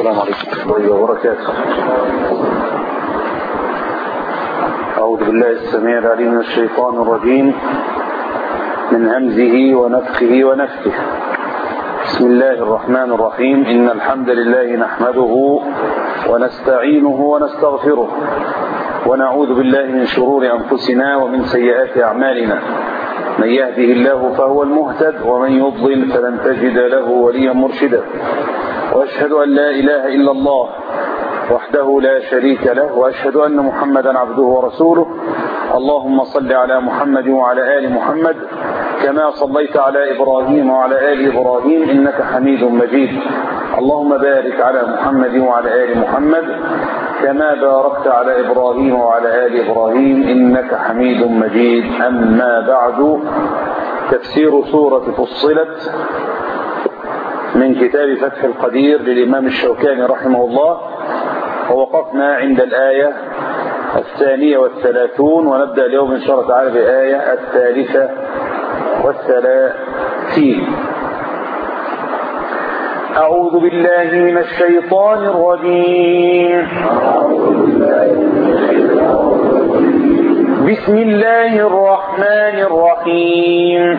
السلام عليكم ورحمة الله وبركاته أعوذ بالله السميع العليم من الشيطان الرجيم من همزه ونفخه ونفخه بسم الله الرحمن الرحيم إن الحمد لله نحمده ونستعينه ونستغفره ونعوذ بالله من شرور أنفسنا ومن سيئات أعمالنا من يهده الله فهو المهتد ومن يضلل فلن تجد له وليا مرشدا وأشهد أن لا إله إلا الله وحده لا شريك له وأشهد أن محمدا عبده ورسوله اللهم صل على محمد وعلى آل محمد كما صليت على إبراهيم وعلى آل إبراهيم إنك حميد مجيد اللهم بارك على محمد وعلى آل محمد كما باركت على إبراهيم وعلى آل إبراهيم إنك حميد مجيد أما بعد تفسير سورة فصلت من كتاب فتح القدير للإمام الشوكاني رحمه الله ووقفنا عند الآية الثانية والثلاثون ونبدأ اليوم إن شاء الله تعالى بآية الثالثة والثلاثين أعوذ بالله من الشيطان الرجيم بسم الله الرحمن الرحيم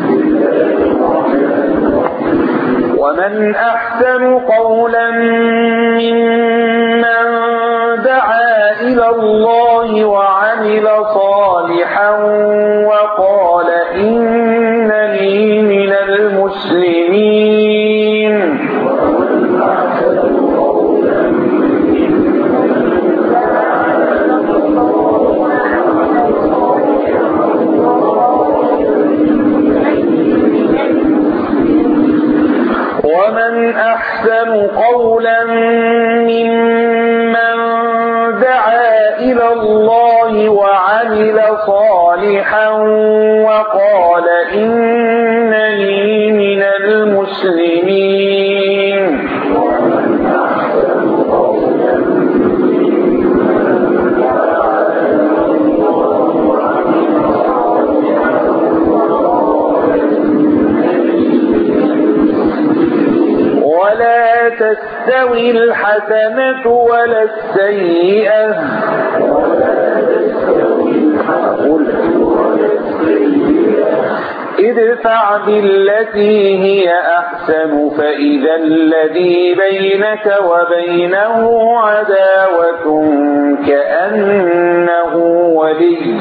ومن أحسن قولا ممن دعا إلى الله وعمل صالحا وقال إنني من المسلمين ومن أحسن قولا ممن دعا إلى الله وعمل صالحا وقال إنني من المسلمين ولا تستوي الحسنة ولا السيئة ادفع بالتي هي أحسن فإذا الذي بينك وبينه عداوة كأنه ولي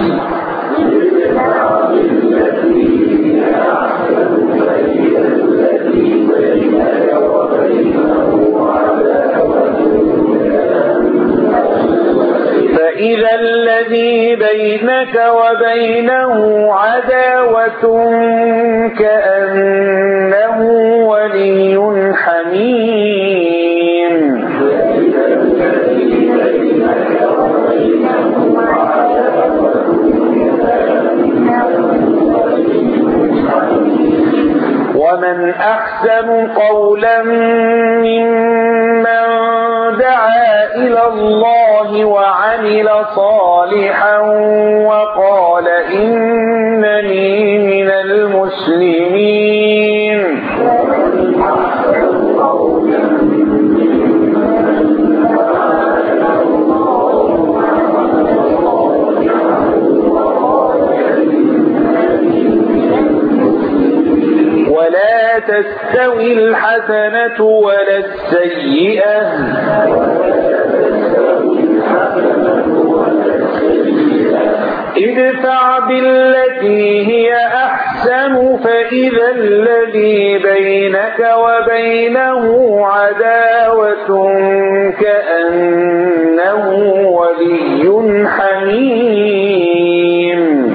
فإذا الذي بينك وبينه عداوة كأنه ولي حميم ومن أحسن قولا ممن دعا إلى الله وعمل صالحا وقال إنني من المسلمين ولا تستوي الحسنة ولا السيئة ادفع بالتي هي أحسن فإذا الذي بينك وبينه عداوة كأنه ولي حميم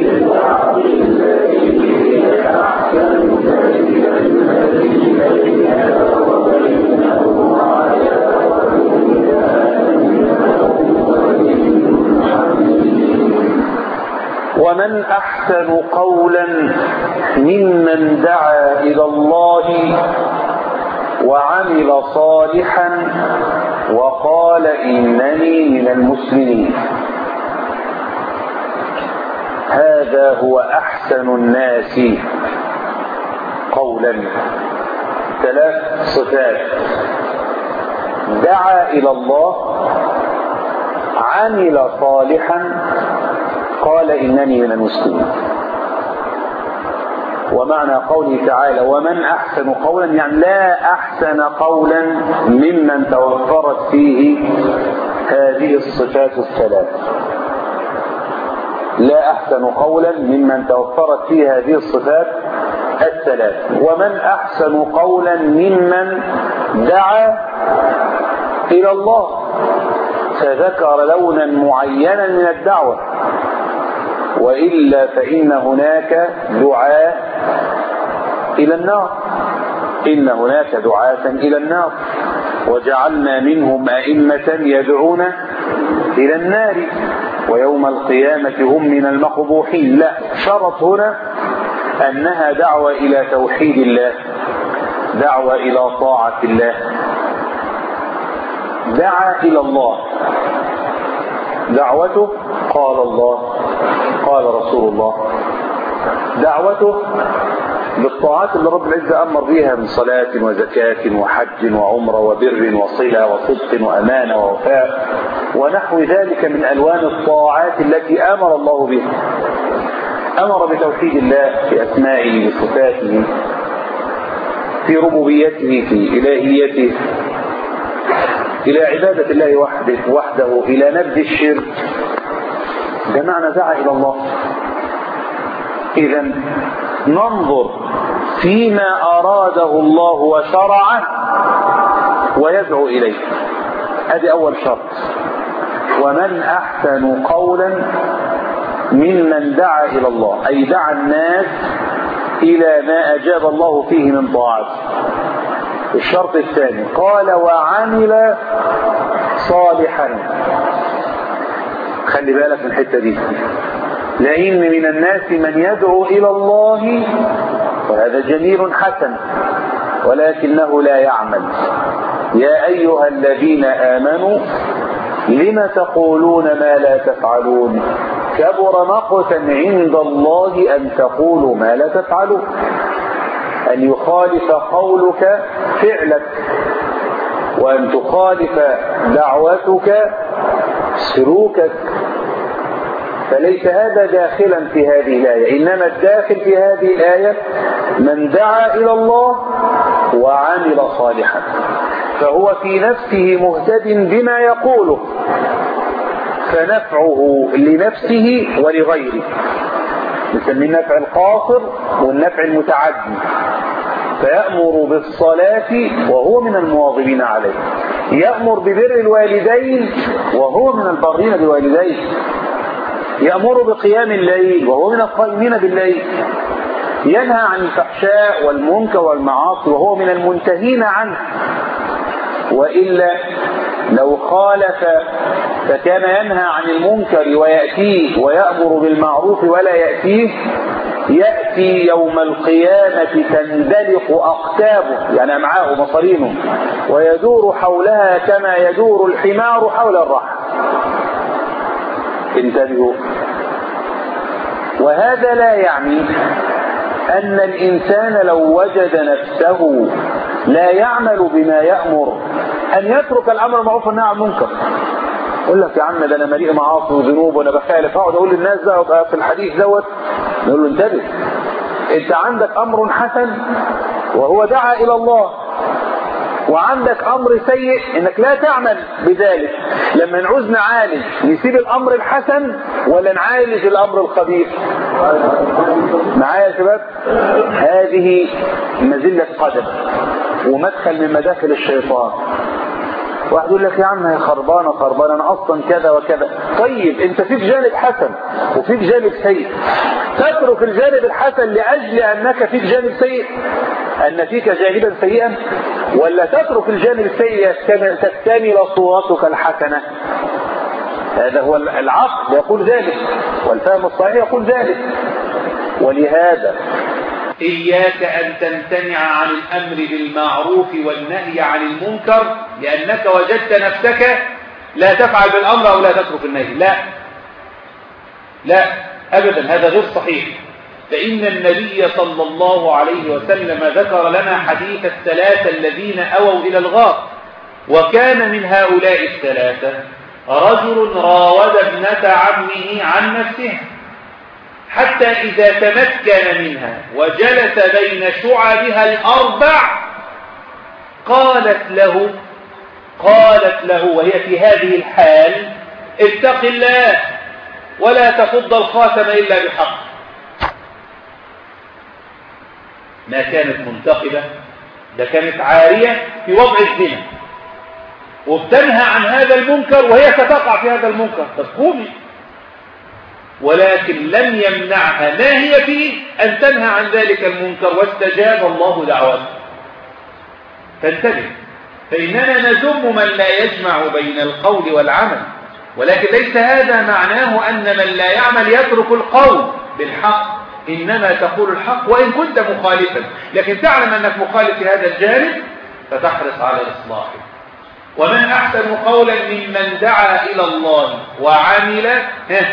ومن أحسن قولا ممن دعا إلى الله وعمل صالحا وقال إنني من المسلمين هذا هو أحسن الناس قولا ثلاث صفات دعا إلى الله عمل صالحا قال إنني من المسلمين ومعنى قوله تعالى ومن أحسن قولا يعني لا أحسن قولا ممن توفرت فيه هذه الصفات الثلاث لا أحسن قولا ممن توفرت فيه هذه الصفات الثلاث ومن أحسن قولا ممن دعا إلى الله فذكر لونا معينا من الدعوة وإلا فإن هناك دعاء إلى النار إن هناك دعاة إلى النار وجعلنا منهم أئمة يدعون إلى النار ويوم القيامة هم من المقبوحين لا شرط هنا أنها دعوة إلى توحيد الله دعوة إلى طاعة الله دعا إلى الله دعوته قال الله قال رسول الله دعوته بالطاعات اللي رب العزة أمر بها من صلاة وزكاة وحج وعمرة وبر وصلة وصدق وأمانة ووفاء ونحو ذلك من ألوان الطاعات التي أمر الله بها أمر بتوحيد الله في أسمائه وصفاته في ربوبيته في إلهيته إلى عبادة الله وحده وحده إلى نبذ الشرك ده معنى دعا إلى الله إذا ننظر فيما أراده الله وشرعه ويدعو إليه هذه أول شرط ومن أحسن قولا ممن دعا إلى الله أي دعا الناس إلى ما أجاب الله فيه من طاعته الشرط الثاني قال وعمل صالحا خلي بالك من الحته دي لأن من الناس من يدعو إلى الله وهذا جميل حسن ولكنه لا يعمل يا أيها الذين آمنوا لم تقولون ما لا تفعلون كبر مقتا عند الله أن تقولوا ما لا تفعلون أن يخالف قولك فعلك وأن تخالف دعوتك سلوكك فليس هذا داخلا في هذه الآية إنما الداخل في هذه الآية من دعا إلى الله وعمل صالحا فهو في نفسه مهتد بما يقوله فنفعه لنفسه ولغيره نسميه النفع القاصر والنفع المتعدي فيأمر بالصلاة وهو من المواظبين عليه يأمر ببر الوالدين وهو من البارين بالوالدين يأمر بقيام الليل وهو من القائمين بالليل ينهى عن الفحشاء والمنكر والمعاصي وهو من المنتهين عنه وإلا لو خالف فكان ينهى عن المنكر ويأتيه ويأمر بالمعروف ولا يأتيه يأتي يوم القيامة تندلق أقتابه يعني أمعاء مصارينه ويدور حولها كما يدور الحمار حول الرحم انتبهوا وهذا لا يعني أن الإنسان لو وجد نفسه لا يعمل بما يأمر أن يترك الأمر المعروف والنهي عن المنكر يقول لك يا عم ده انا مليء معاصي وذنوب وانا بخالف اقعد اقول للناس ده في الحديث دوت نقول له انتبه انت عندك امر حسن وهو دعا الى الله وعندك امر سيء انك لا تعمل بذلك لما نعوز نعالج نسيب الامر الحسن ولا نعالج الامر الخبيث معايا يا شباب هذه مزلة قدم ومدخل من مداخل الشيطان واحد يقول لك يا عم هي خربانه خربانه انا اصلا كذا وكذا طيب انت فيك جانب حسن وفيك جانب سيء تترك الجانب الحسن لاجل انك فيك جانب سيء ان فيك جانبا سيئا ولا تترك الجانب السيء تكتمل صورتك الحسنه هذا هو العقل يقول ذلك والفهم الصحيح يقول ذلك ولهذا إياك أن تمتنع عن الأمر بالمعروف والنهي عن المنكر لأنك وجدت نفسك لا تفعل بالأمر أو لا تترك النهي لا لا أبدا هذا غير صحيح فإن النبي صلى الله عليه وسلم ذكر لنا حديث الثلاثة الذين أووا إلى الغار وكان من هؤلاء الثلاثة رجل راود ابنة عمه عن نفسها حتى إذا تمكن منها وجلس بين شعبها الأربع قالت له قالت له وهي في هذه الحال اتق الله ولا تفض الخاتم إلا بحق ما كانت منتقبة ده كانت عارية في وضع الزنا وبتنهى عن هذا المنكر وهي ستقع في هذا المنكر طب قومي ولكن لم يمنعها ما هي فيه أن تنهى عن ذلك المنكر واستجاب الله دعوته فانتبه فإننا نذم من لا يجمع بين القول والعمل ولكن ليس هذا معناه أن من لا يعمل يترك القول بالحق إنما تقول الحق وإن كنت مخالفا لكن تعلم أنك مخالف في هذا الجانب فتحرص على إصلاحه ومن أحسن قولا ممن دعا إلى الله وعمل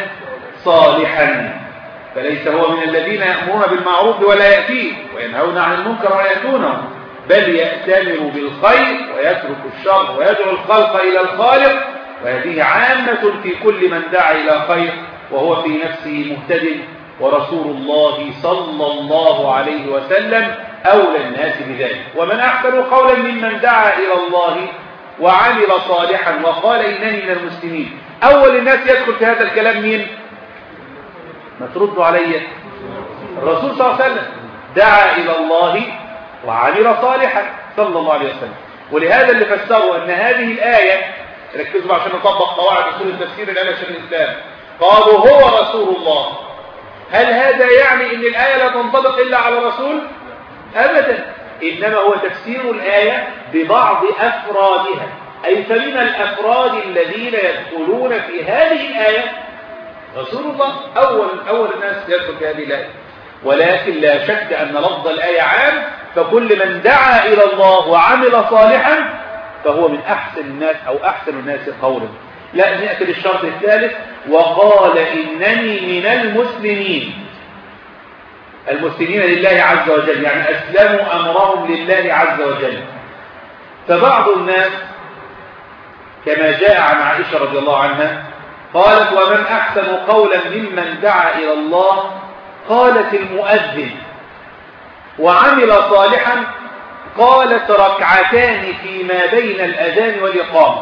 صالحا فليس هو من الذين يأمرون بالمعروف ولا يأتيه وينهون عن المنكر ويأتونه بل يأتمر بالخير ويترك الشر ويدعو الخلق إلى الخالق وهذه عامة في كل من دعا إلى خير وهو في نفسه مهتد ورسول الله صلى الله عليه وسلم أولى الناس بذلك ومن أحسن قولا ممن دعا إلى الله وعمل صالحا وقال إنني من المسلمين أول الناس يدخل في هذا الكلام مين ما تردوا علي الرسول صلى الله عليه وسلم دعا إلى الله وعمل صالحا صلى الله عليه وسلم ولهذا اللي فسروا أن هذه الآية ركزوا عشان نطبق قواعد اصول التفسير اللي قالها شيخ الإسلام قالوا هو رسول الله هل هذا يعني ان الآية لا تنطبق إلا على الرسول أبدا إنما هو تفسير الآية ببعض أفرادها أي فمن الأفراد الذين يدخلون في هذه الآية رسول الله أول, أول الناس يدخل في هذه الآية ولكن لا شك أن لفظ الآية عام فكل من دعا إلى الله وعمل صالحا فهو من أحسن الناس أو أحسن الناس قولا لا نأتي للشرط الثالث وقال إنني من المسلمين المسلمين لله عز وجل يعني أسلموا أمرهم لله عز وجل فبعض الناس كما جاء عن عائشة رضي الله عنها قالت ومن أحسن قولا ممن دعا إلى الله قالت المؤذن وعمل صالحا قالت ركعتان فيما بين الأذان والإقامة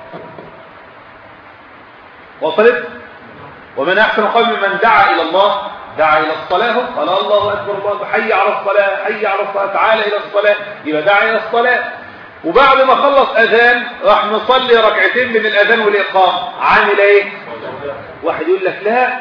وصلت ومن أحسن قول من دعا إلى الله دعا إلى الصلاة قال الله أكبر الله حي على الصلاة حي على الصلاة تعالى إلى الصلاة يبقى دعا إلى الصلاة وبعد ما خلص أذان راح نصلي ركعتين من الأذان والإقامة عامل إيه واحد يقول لك لا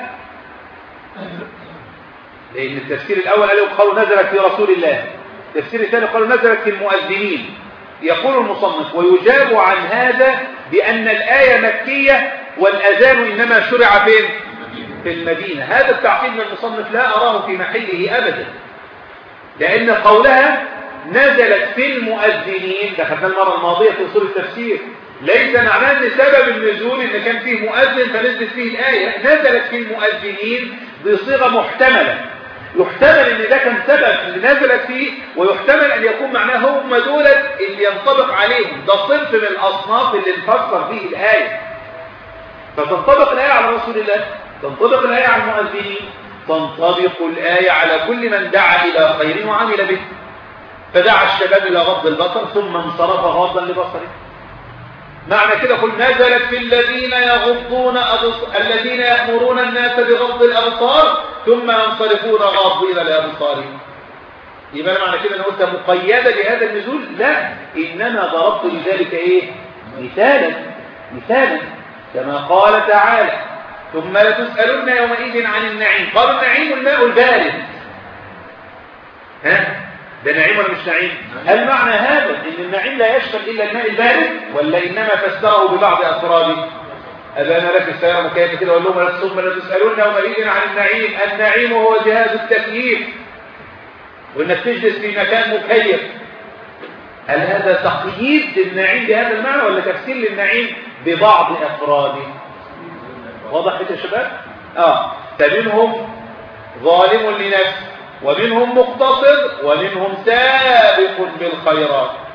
لأن التفسير الأول قالوا قالوا نزلت في رسول الله التفسير الثاني قالوا نزلت في المؤذنين يقول المصنف ويجاب عن هذا بأن الآية مكية والأذان إنما شرع فين في المدينة هذا التعقيد من المصنف لا أراه في محله أبدا لأن قولها نزلت في المؤذنين دخلنا المرة الماضية في أصول التفسير ليس معناه ان سبب النزول ان كان فيه مؤذن فنزلت فيه الآية نزلت في المؤذنين بصيغة محتملة يحتمل ان ده كان سبب اللي نزلت فيه ويحتمل ان يكون معناه هم دول اللي ينطبق عليهم ده صنف من الاصناف اللي نفسر فيه الآية فتنطبق الآية على رسول الله تنطبق الآية على المؤذنين تنطبق الآية على كل من دعا إلى خير وعمل به فدعا الشباب إلى غض البصر ثم انصرف غاضا لبصره معنى كده قل نزلت في الذين يغضون الذين يأمرون الناس بغض الأبصار ثم ينصرفون غاضين لأبصارهم يبقى معنى كده أنا قلت مقيدة بهذا النزول لا إنما ضربت لذلك إيه مثالا مثالا كما قال تعالى ثم لتسألن يومئذ عن النعيم قالوا النعيم الماء البارد ها ده نعيم ولا مش نعيم هل معنى هذا ان النعيم لا يشمل الا الماء البارد ولا انما فسره ببعض افراده أبانا لك السيارة مكيفة كده وقال لهم ثم لتسألون يومئذ عن النعيم النعيم هو جهاز التكييف وانك تجلس في مكان مكيف هل هذا تقييد للنعيم بهذا المعنى ولا تفسير للنعيم ببعض افراده واضح يا شباب اه فمنهم ظالم لنفسه ومنهم مقتصد ومنهم سابق بالخيرات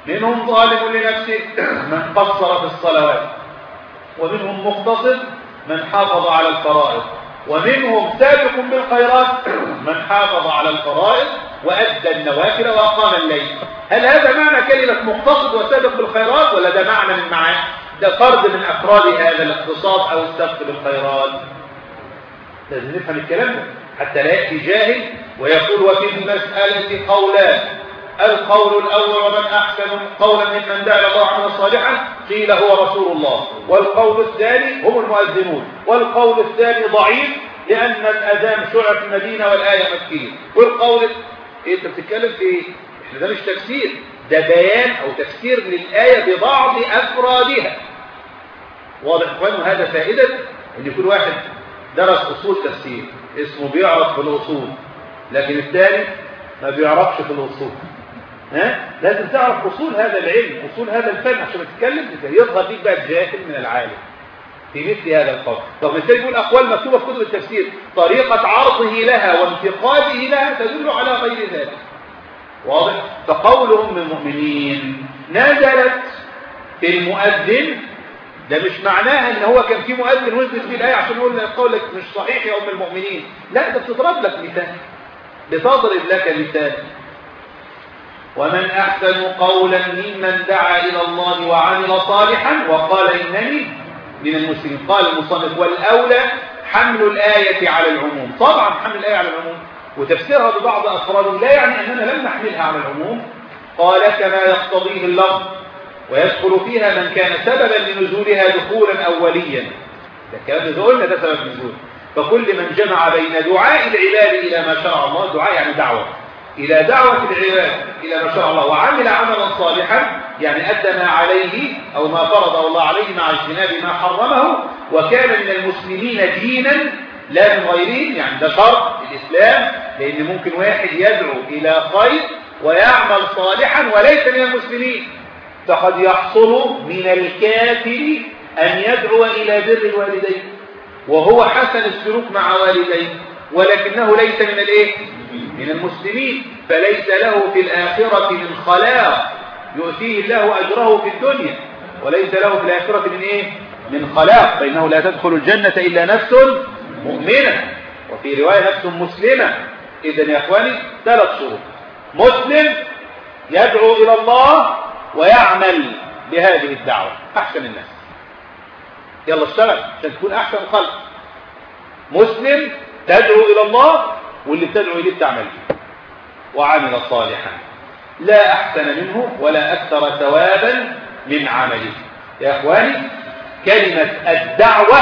منهم ظالم لنفسه من قصر في الصلوات ومنهم مقتصد من حافظ على الفرائض ومنهم سابق بالخيرات من حافظ على الفرائض وأدى النوافل وأقام الليل هل هذا معنى كلمة مقتصد وسابق بالخيرات ولا ده معنى من معاني ده فرد من أفراد هذا الاقتصاد أو السبق بالخيرات لازم نفهم الكلام ده حتى لا يأتي جاهل ويقول وفي المسألة قولان القول الأول ومن أحسن قولا ممن دعا الله عملا صالحا قيل هو رسول الله والقول الثاني هم المؤذنون والقول الثاني ضعيف لأن الأذان شرع في المدينة والآية مكية والقول إيه أنت بتتكلم في إيه؟ إحنا ده مش تفسير ده بيان أو تفسير للآية ببعض أفرادها واضح إخوان هذا فائدة أن يكون واحد درس أصول تفسير اسمه بيعرف في الأصول لكن الثاني ما بيعرفش في الأصول ها لازم تعرف اصول هذا العلم اصول هذا الفن عشان تتكلم يظهر فيك بقى الجاهل من العالم في مثل هذا القول طب مثال يقول اقوال مكتوبه في كتب التفسير طريقه عرضه لها وانتقاده لها تدل على غير ذلك واضح فقولهم من المؤمنين نزلت في المؤذن ده مش معناها ان هو كان في مؤذن ونزلت فيه الايه عشان يقول لك قولك مش صحيح يا ام المؤمنين لا ده بتضرب لك مثال بتضرب لك مثال ومن أحسن قولا ممن دعا إلى الله وعمل صالحا وقال إنني من المسلمين قال المصنف والأولى حمل الآية على العموم طبعا حمل الآية على العموم وتفسيرها ببعض أفراد لا يعني أننا لم نحملها على العموم قال كما يقتضيه اللفظ ويدخل فيها من كان سببا لنزولها دخولا أوليا ده الكلام ده قلنا ده سبب نزول فكل من جمع بين دعاء العباد إلى ما شرع الله دعاء يعني دعوة إلى دعوة العباد إلى ما شاء الله وعمل عملا صالحا يعني أدى ما عليه أو ما فرضه الله عليه مع اجتناب ما حرمه وكان من المسلمين دينا لا من غيرهم يعني ده شرط الإسلام لأن ممكن واحد يدعو إلى خير ويعمل صالحا وليس من المسلمين فقد يحصل من الكافر أن يدعو إلى بر الوالدين وهو حسن السلوك مع والديه ولكنه ليس من الايه من المسلمين فليس له في الآخرة من خلاق يؤتيه الله أجره في الدنيا وليس له في الآخرة من إيه؟ من خلاق فإنه لا تدخل الجنة إلا نفس مؤمنة وفي رواية نفس مسلمة إذن يا أخواني ثلاث شروط مسلم يدعو إلى الله ويعمل بهذه الدعوة أحسن الناس يلا اشتغل عشان تكون أحسن الخلق مسلم تدعو إلى الله واللي بتدعو إليه بتعمل وعمل صالحا لا أحسن منه ولا أكثر ثوابا من عمله يا أخواني كلمة الدعوة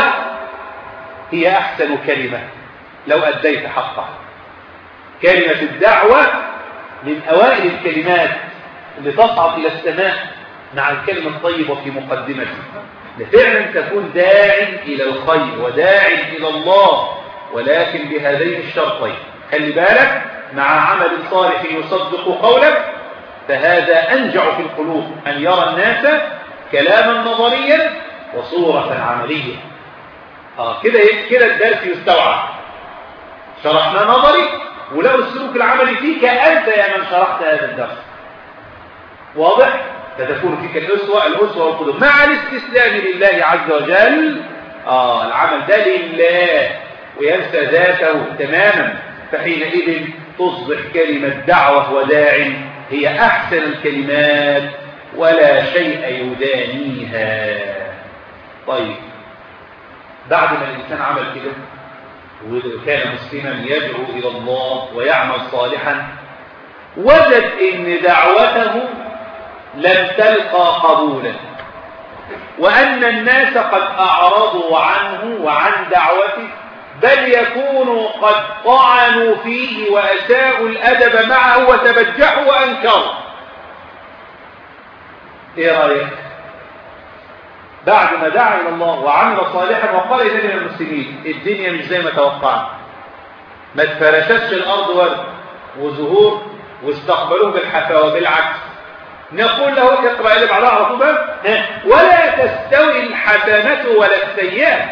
هي أحسن كلمة لو أديت حقها كلمة الدعوة من أوائل الكلمات اللي تصعد إلى السماء مع الكلمة الطيبة في مقدمته لفعلا تكون داعي إلى الخير وداعي إلى الله ولكن بهذين الشرطين خلي بالك مع عمل صالح يصدق قولك فهذا أنجع في القلوب أن يرى الناس كلاما نظريا وصورة عملية آه كده كده الدرس يستوعب شرحنا نظري ولو السلوك العملي فيك أنت يا من شرحت هذا الدرس واضح؟ فتكون فيك الأسوة الأسوة والقدوة مع الاستسلام لله عز وجل آه العمل ده لله وينسى ذاته تماما فحينئذ تصبح كلمة دعوة وداع هي أحسن الكلمات ولا شيء يدانيها طيب بعد ما الإنسان عمل كده وكان مسلما يدعو إلى الله ويعمل صالحا وجد إن دعوته لم تلقى قبولا وأن الناس قد أعرضوا عنه وعن دعوته بل يكونوا قد طعنوا فيه وأساءوا الأدب معه وتبجحوا وأنكروا إيه رأيك بعد ما دعا إلى الله وعمل صالحا وقال إذن من المسلمين الدنيا مش زي ما توقعنا ما تفرشتش الأرض ورد وزهور واستقبلوه بالحفاوة بالعكس نقول له اقرأ اللي بعدها على طول ولا تستوي الحسنة ولا السيئة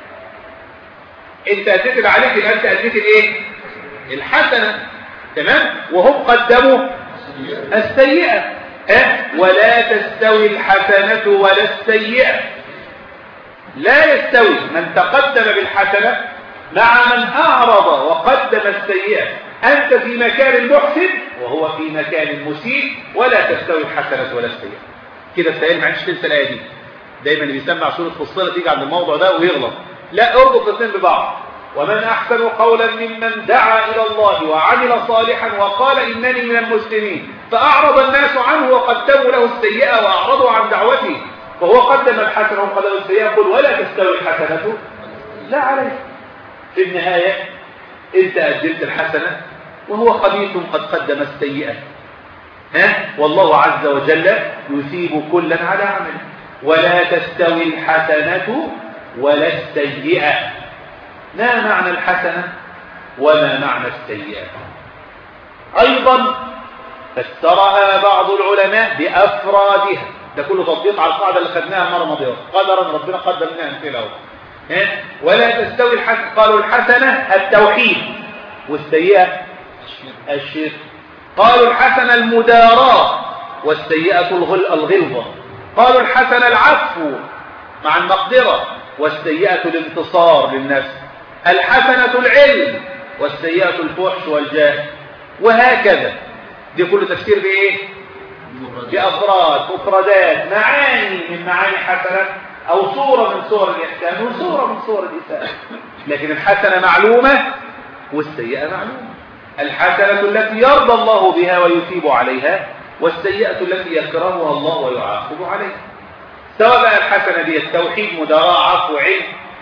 انت هتكتب عليك يبقى انت اديت الايه الحسنه تمام وهم قدموا السيئه أه؟ ولا تستوي الحسنة ولا السيئة لا يستوي من تقدم بالحسنة مع من أعرض وقدم السيئة أنت في مكان محسن وهو في مكان مسيء ولا تستوي الحسنة ولا السيئة كده السيئة ما عندش تنسى الآية دي دايما اللي بيسمع سورة فصلة تيجي عند الموضوع ده ويغلط لا اربط الاثنين ببعض ومن أحسن قولا ممن دعا إلى الله وعمل صالحا وقال إنني من المسلمين فأعرض الناس عنه وقدموا له السيئة وأعرضوا عن دعوته فهو قدم الحسنة وقدم السيئة قل ولا تستوي الحسنة لا عليه في النهاية انت أجلت الحسنة وهو خبيث قد قدم السيئة ها والله عز وجل يثيب كلا على عمله ولا تستوي الحسنة ولا السيئة ما معنى الحسنة وما معنى السيئة أيضا فسرها بعض العلماء بأفرادها ده كله تطبيق على القاعدة اللي خدناها المرة الماضية قدرا ربنا قدر لنا أمثلة ولا تستوي الحسنة قالوا الحسنة التوحيد والسيئة الشرك قالوا الحسنة المداراة والسيئة الغلظة قالوا الحسنة العفو مع المقدرة والسيئة الانتصار للنفس الحسنة العلم والسيئة الفحش والجاه وهكذا دي كله تفسير بإيه بأفراد مفردات معاني من معاني حسنة أو صورة من صور الإحسان وصورة من صور الإساءة لكن الحسنة معلومة والسيئة معلومة الحسنة التي يرضى الله بها ويثيب عليها والسيئة التي يكرهها الله ويعاقب عليها سواء بقى الحسنة دي التوحيد مدراء عفو علم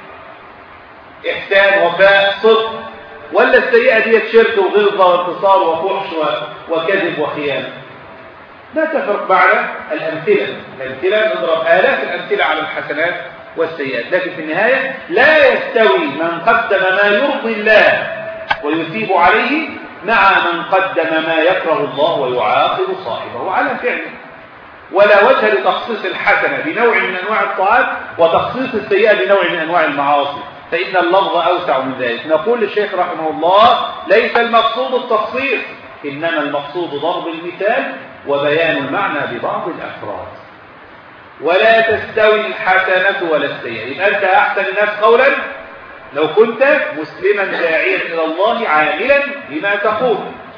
إحسان وفاء صدق ولا السيئة دي شرك وغلظة وانتصار وفحش وكذب وخيانة لا تفرق بعد الأمثلة الأمثلة نضرب آلاف الأمثلة على الحسنات والسيئات لكن في النهاية لا يستوي من قدم ما يرضي الله ويثيب عليه مع من قدم ما يكره الله ويعاقب صاحبه على فعله ولا وجه لتخصيص الحسنة بنوع من أنواع الطاعات وتخصيص السيئة بنوع من أنواع المعاصي فإن اللفظ أوسع من ذلك نقول للشيخ رحمه الله ليس المقصود التخصيص إنما المقصود ضرب المثال وبيان المعنى ببعض الأفراد ولا تستوي الحسنة ولا السيئة يبقى أنت أحسن الناس قولا لو كنت مسلما داعيا إلى الله عاملا بما تقول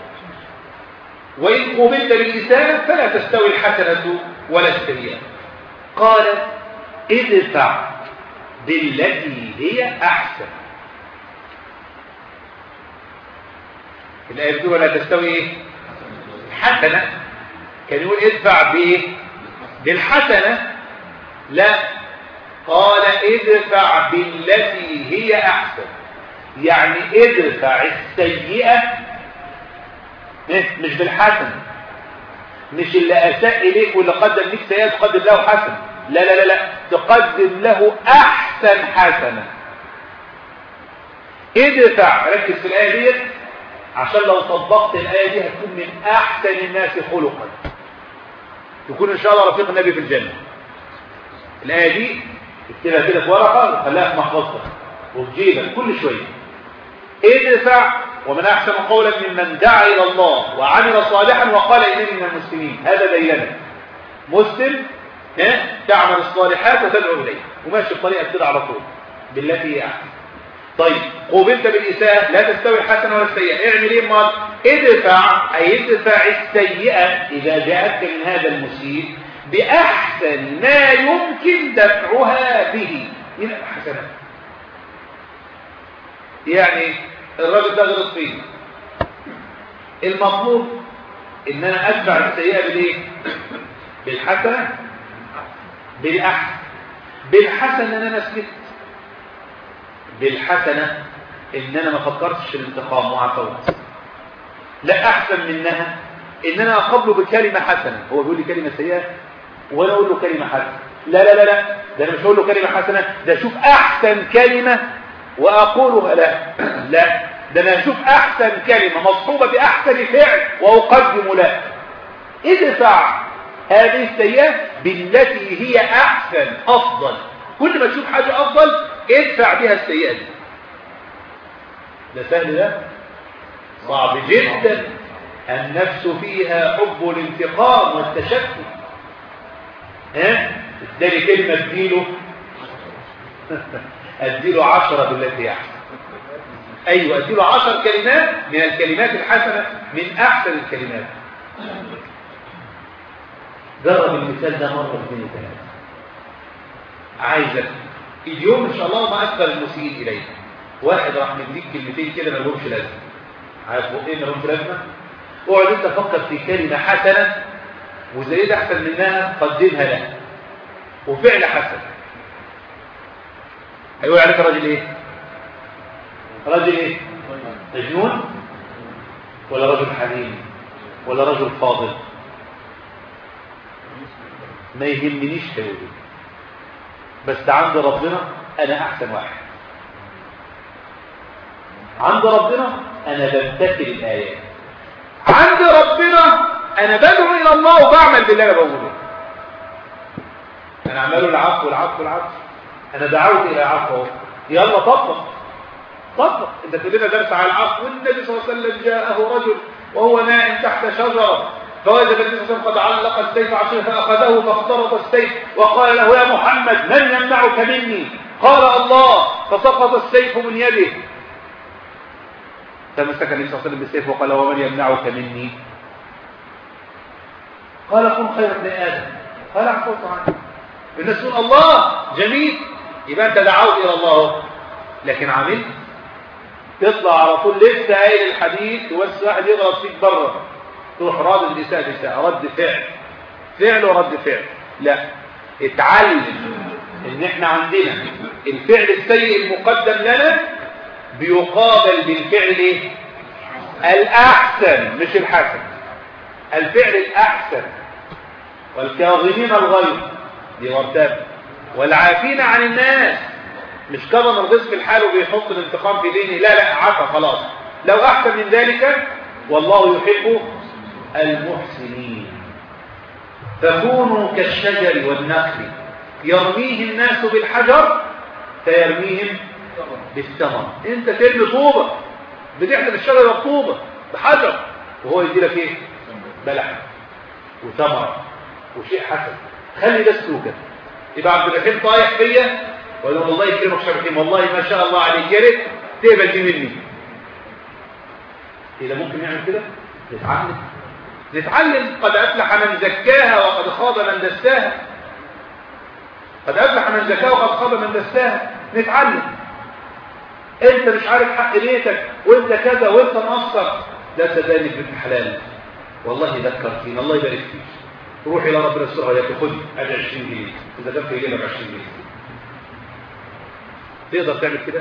وإن قبلت باللسان فلا تستوي الحسنة ولا السيئة قال ادفع بالتي هي أحسن الآية بتقول ولا تستوي إيه؟ حسنة كان يقول ادفع بإيه؟ بالحسنة لا قال ادفع بالتي هي أحسن يعني ادفع السيئة مش بالحسنة مش اللي أساء إليك واللي قدم لك سيئة تقدم له حسنة لا لا لا لا تقدم له أحسن حسنة ادفع ركز في الآية دي عشان لو طبقت الآية دي هتكون من أحسن الناس خلقا تكون إن شاء الله رفيق النبي في الجنة الآية دي اكتبها كده في ورقة وخليها في محفظتك وفي جيبك كل شوية ادفع ومن أحسن قولا ممن دعا إلى الله وعمل صالحا وقال إنني من المسلمين هذا ديننا مسلم تعمل الصالحات وتدعو إليه وماشي بطريقة كده على طول بالتي هي أحسن طيب قوبلت بالإساءة لا تستوي الحسنة ولا السيئة اعمل ايه مال ادفع أي ادفع السيئة إذا جاءتك من هذا المسيء بأحسن ما يمكن دفعها به من الحسنات يعني الراجل ده غلط فيه المطلوب ان انا ادفع السيئه بالايه بالحسنه بالاحسن بالحسن ان انا سكت بالحسنه ان انا ما فكرتش في الانتقام وعفوت لا احسن منها ان انا اقابله بكلمه حسنه هو بيقول لي كلمه سيئه وانا اقول له كلمه حسنه لا لا لا لا ده انا مش هقول له كلمه حسنه ده اشوف احسن كلمه واقولها له لا ده انا اشوف احسن كلمه مصحوبه باحسن فعل واقدم له ادفع هذه السيئه بالتي هي احسن افضل كل ما تشوف حاجه افضل ادفع بها السيئه دي ده سهل ده صعب جدا النفس فيها حب الانتقام والتشكك ها اداني كلمة اديله اديله عشرة بالتي احسن ايوه اديله عشر كلمات من الكلمات الحسنة من احسن الكلمات جرب المثال ده مرة اثنين ثلاثة عايزك اليوم ان شاء الله ما اكثر المسيئين اليك واحد راح مديك كلمتين كده ما لهمش لازمه عارف ايه ما لهمش لازمه اقعد انت فكر في كلمه حسنه وزي ده احسن منها قدمها له وفعل حسن هيقول عليك راجل ايه راجل ايه مجنون ولا رجل حليم ولا رجل فاضل ما يهمنيش هيقول بس عند ربنا انا احسن واحد عند ربنا انا بمتثل الايات عند ربنا انا بدعو الى الله وبعمل باللي انا بقوله انا عمال العفو والعفو والعفو انا دعوت الى عفو يلا طبق طبق انت تقول لنا درس على العفو والنبي صلى الله عليه وسلم جاءه رجل وهو نائم تحت شجره فوجد النبي صلى الله عليه وسلم قد علق السيف عشان فاخذه فاخترط السيف وقال له يا محمد من يمنعك مني قال الله فسقط السيف من يده فمسك النبي صلى الله عليه وسلم بالسيف وقال ومن يمنعك مني قال كن خير ابن ادم قال عفوت عنه الناس تقول الله جميل يبقى انت دعوت الى الله لكن عملت تطلع على طول لسه قايل الحديث وبس واحد يضرب فيك بره تروح راد النساء نساء رد فعل فعل ورد فعل لا اتعلم ان احنا عندنا الفعل السيء المقدم لنا بيقابل بالفعل ايه الاحسن مش الحسن الفعل الاحسن والكاظمين الغيظ دي مرتبه والعافين عن الناس مش كظم الغيظ في الحال وبيحط الانتقام في دينه لا لا عفا خلاص لو احسن من ذلك والله يحب المحسنين فكونوا كالشجر والنخل يرميه الناس بالحجر فيرميهم بالثمر انت ترمي طوبة بتحلب الشجرة بطوبة بحجر وهو يدي لك ايه بلح وثمرة وشيء حسن خلي ده سلوكك يبقى عبد الرحيم طايح فيا ويقول الله يكرمك شيخ الرحيم والله ما شاء الله عليك يا ريت تقبل دي مني اذا ممكن نعمل كده نتعلم نتعلم قد افلح من زكاها وقد خاب من دساها قد افلح من زكاها وقد خاب من دساها نتعلم انت مش عارف حق بيتك وانت كذا وانت مقصر لا صدقني في ابن حلال والله ذكرتين الله يبارك فيك روح الى ربنا السرعه يا خد ادي 20 جنيه اذا كان في جيبك 20 جنيه تقدر تعمل كده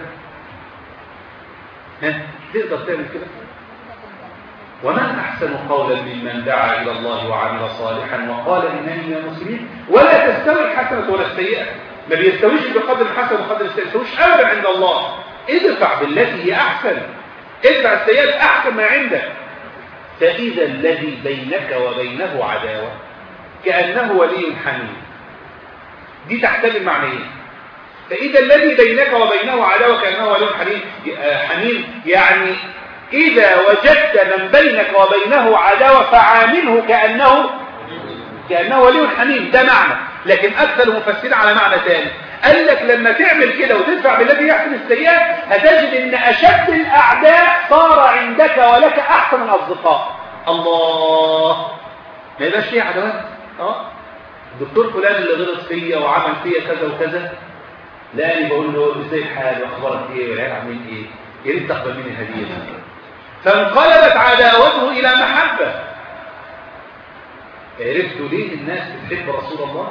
ها تقدر تعمل كده ومن احسن قولا ممن دعا الى الله وعمل صالحا وقال انني من المسلمين ولا تستوي الحسنه ولا السيئه ما بيستويش بقدر الحسن وقدر السيئه يستويش ابدا عند الله ادفع بالتي هي احسن ادفع السيئات احسن ما عندك فاذا الذي بينك وبينه عداوه كانه ولي حميم دي تحتمل معنيين فاذا الذي بينك وبينه عداوه كانه ولي حميم حميم يعني اذا وجدت من بينك وبينه عداوه فعامله كانه كانه ولي حميم ده معنى لكن اكثر المفسرين على معنى ثاني قال لك لما تعمل كده وتدفع بالذي يحسن السيئات هتجد ان اشد الاعداء صار عندك ولك احسن الاصدقاء الله ما يبقاش فيه عداوات اه الدكتور فلان اللي غلط فيا وعمل فيا كذا وكذا لاني بقول له ازاي الحال واخبارك ايه والعيال عاملين ايه يا ريت تقبل مني هديه فانقلبت عداوته الى محبه عرفتوا ليه الناس بتحب رسول الله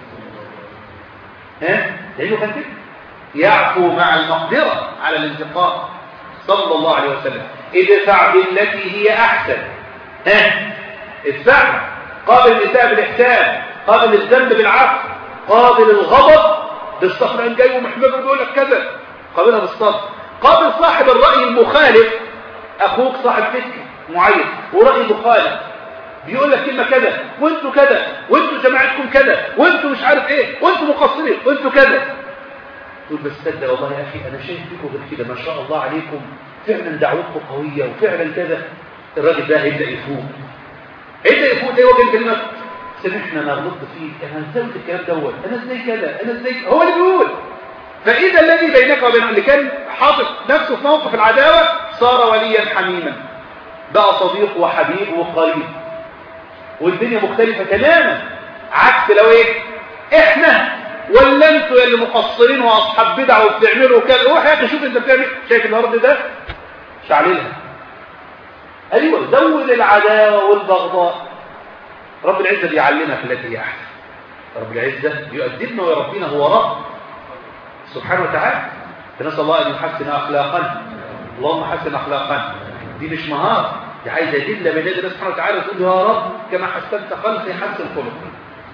ها لانه كان كده يعفو مع المقدره على الانتقام صلى الله عليه وسلم ادفع بالتي هي احسن ها ادفعها قابل النساء بالاحسان قابل الذنب بالعفو قابل الغضب بالصبر ان جاي ومحمد بيقول لك كذا قابلها بالصبر قابل صاحب الراي المخالف اخوك صاحب فكر معين وراي مخالف بيقول لك كلمه كذا وانتوا كذا وانتوا جماعتكم كذا وانتوا مش عارف ايه وانتوا مقصرين وانتوا كذا تقول بس صدق والله يا اخي انا شايف فيكم غير كده ما شاء الله عليكم فعلا دعوتكم قويه وفعلا كذا الراجل ده هيبدا يفوق هيبدا يفوق ده وجه كلمه سامحنا انا غلطت فيك انا نسيت الكلام دوت انا ازاي كده انا ازاي هو اللي بيقول فاذا الذي بينك وبينه اللي كان حاطط نفسه في موقف العداوه صار وليا حميما بقى صديق وحبيب وقريب والدنيا مختلفه تماما عكس لو ايه احنا ولا انتوا اللي مقصرين واصحاب بدع وبتعملوا كده روح يا اخي شوف انت بتعمل شايف الارض ده شعللها ايوه زود العداوه والبغضاء رب العزه بيعلمك التي هي احسن رب العزه يؤدبنا ويربينا هو رب سبحانه وتعالى فنسال الله ان يحسن اخلاقنا اللهم حسن اخلاقنا دي مش مهاره دي عايزه دله من الله سبحانه وتعالى تقول يا رب كما حسنت خلقي حسن خلقي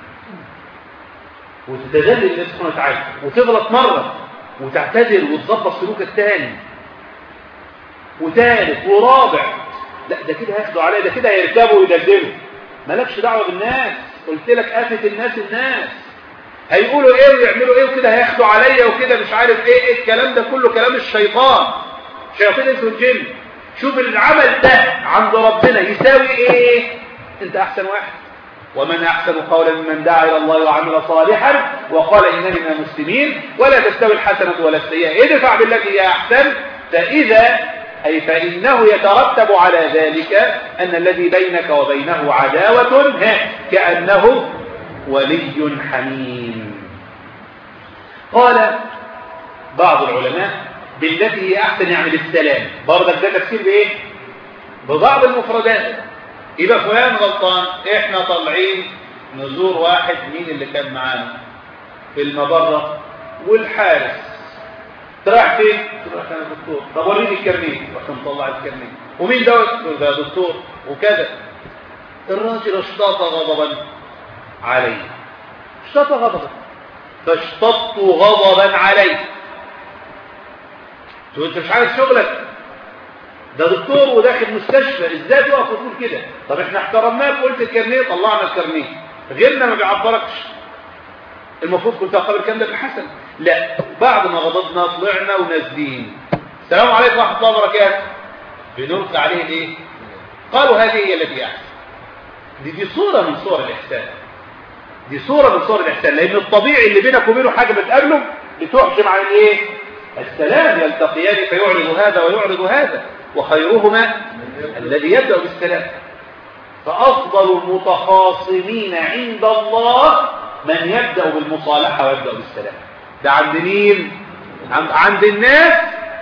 وتتذلل لله سبحانه وتعالى وتغلط مرة وتعتذر وتظبط سلوكك تاني وثالث ورابع لا ده كده هياخدوا عليا ده كده هيركبوا ويدللوا مالكش دعوه بالناس قلت لك آفة الناس الناس هيقولوا ايه ويعملوا ايه وكده هياخدوا عليا وكده مش عارف ايه, إيه الكلام ده كله كلام الشيطان شياطين الانس والجن شوف العمل ده عند ربنا يساوي ايه انت احسن واحد ومن أحسن قولا ممن دعا إلى الله وعمل صالحا وقال إنني من المسلمين ولا تستوي الحسنة ولا السيئة ادفع بالتي هي أحسن فإذا أي فإنه يترتب على ذلك أن الذي بينك وبينه عداوة كأنه ولي حميم قال بعض العلماء بالتي هي أحسن يعني بالسلام برضك ده تفسير بإيه؟ ببعض المفردات يبقى فلان غلطان احنا طالعين نزور واحد مين اللي كان معانا في المبرة والحارس رايح فين؟ رايح انا دكتور طب وريني الكرنيه رحت مطلع الكرنيه ومين دوت؟ ده دكتور وكذا الراجل اشتاط غضبا عليه اشتاط غضبا فاشتطت غضبا عليه تقول انت مش عارف شغلك ده دكتور وداخل مستشفى ازاي تقف وتقول كده طب احنا احترمناك قلت الكارنيه طلعنا الكارنيه غيرنا ما بيعبركش المفروض كنت اقابل الكلام ده بالحسن لا بعد ما غضبنا طلعنا ونازلين السلام عليكم ورحمه الله وبركاته بنلقي عليه ايه قالوا هذه هي التي احسن دي دي صوره من صور الاحسان دي صوره من صور الاحسان لان الطبيعي اللي بينك وبينه حاجه بتقابله بتحجم عن ايه السلام يلتقيان فيعرض هذا ويعرض هذا وخيرهما الذي يبدأ بالسلام فأفضل المتخاصمين عند الله من يبدأ بالمصالحة ويبدأ بالسلام ده عند مين عند الناس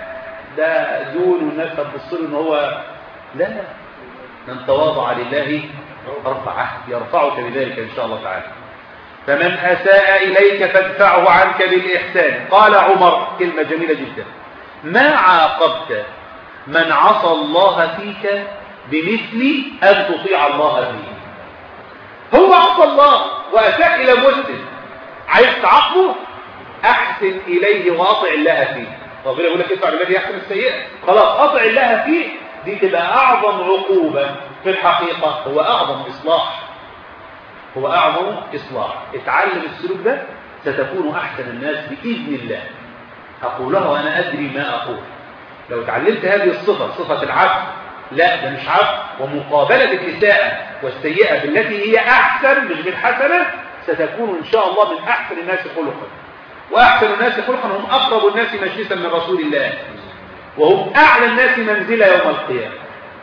ده دول والناس هتبص له ان هو لا لا من تواضع لله رفعه يرفعك بذلك ان شاء الله تعالى فمن اساء اليك فادفعه عنك بالاحسان قال عمر كلمه جميله جدا ما عاقبت من عصى الله فيك بمثل أن تطيع الله فيه هو عصى الله وأساء إلى مسلم عايز تعاقبه أحسن إليه وأطع الله فيه ربنا يقول لك ادفع بالذي يحسن السيئة خلاص أطع الله فيه دي تبقى أعظم عقوبة في الحقيقة هو أعظم إصلاح هو أعظم إصلاح اتعلم السلوك ده ستكون أحسن الناس بإذن الله أقولها وأنا أدري ما أقول لو تعلمت هذه الصفة صفة العفو لا ده مش عفو ومقابلة الإساءة والسيئة بالتي هي أحسن مش بالحسنة ستكون إن شاء الله من أحسن الناس خلقا وأحسن الناس خلقا هم أقرب الناس مجلسا من رسول الله وهم أعلى الناس منزلة يوم القيامة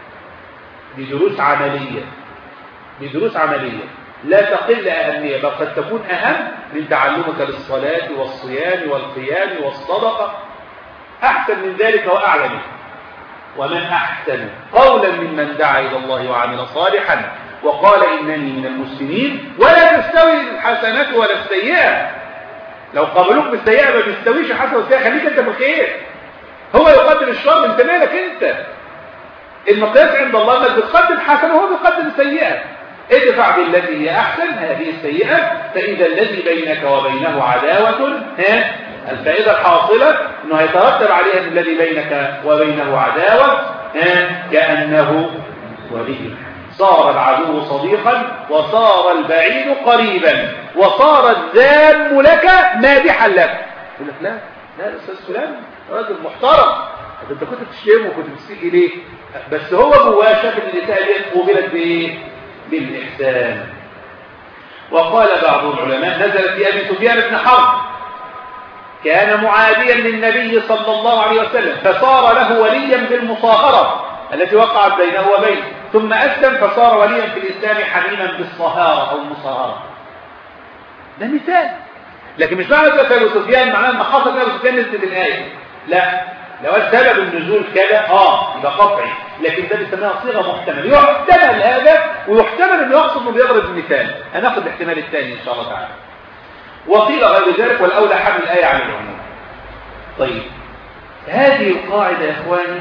دي دروس عملية دي دروس عملية لا تقل أهمية بل قد تكون أهم من تعلمك للصلاة والصيام والقيام والصدقة أحسن من ذلك وأعلى منه ومن أحسن قولا ممن دعا إلى الله وعمل صالحا وقال إنني من المسلمين ولا تستوي الحسنات ولا السيئة لو قابلوك بالسيئة ما بيستويش الحسنة والسيئة خليك أنت بالخير هو يقدم الشر انت مالك انت المقياس عند الله انك بتقدم حسنة وهو بيقدم سيئة ادفع بالتي هي احسن هذه السيئة فاذا الذي بينك وبينه عداوة ها الفائدة الحاصلة انه هيترتب عليها ان الذي بينك وبينه عداوة ها كأنه ولي صار العدو صديقا وصار البعيد قريبا وصار الذام لك مادحا لك يقول لك لا لا الاستاذ فلان راجل محترم انت كنت بتشتمه وكنت بتسيء اليه بس هو جواه شاف ان الاساءه دي قوبلت بايه بالاحسان وقال بعض العلماء نزلت في ابي سفيان بن حرب كان معاديا للنبي صلى الله عليه وسلم فصار له وليا بالمصاهره التي وقعت بينه وبينه ثم اسلم فصار وليا في الاسلام حميما بالصهاره او المصاهره ده مثال لكن مش معنى ذلك ابو سفيان معناه ان حصل ابو سفيان نزلت الايه لا لو سبب النزول كذا اه يبقى قطعي لكن ده بنسميها صيغه محتمله يحتمل هذا ويحتمل انه يقصد انه بيضرب المثال هناخد الاحتمال الثاني ان شاء الله تعالى وقيل غير ذلك والاولى حمل الايه عن العموم طيب هذه القاعده يا اخواني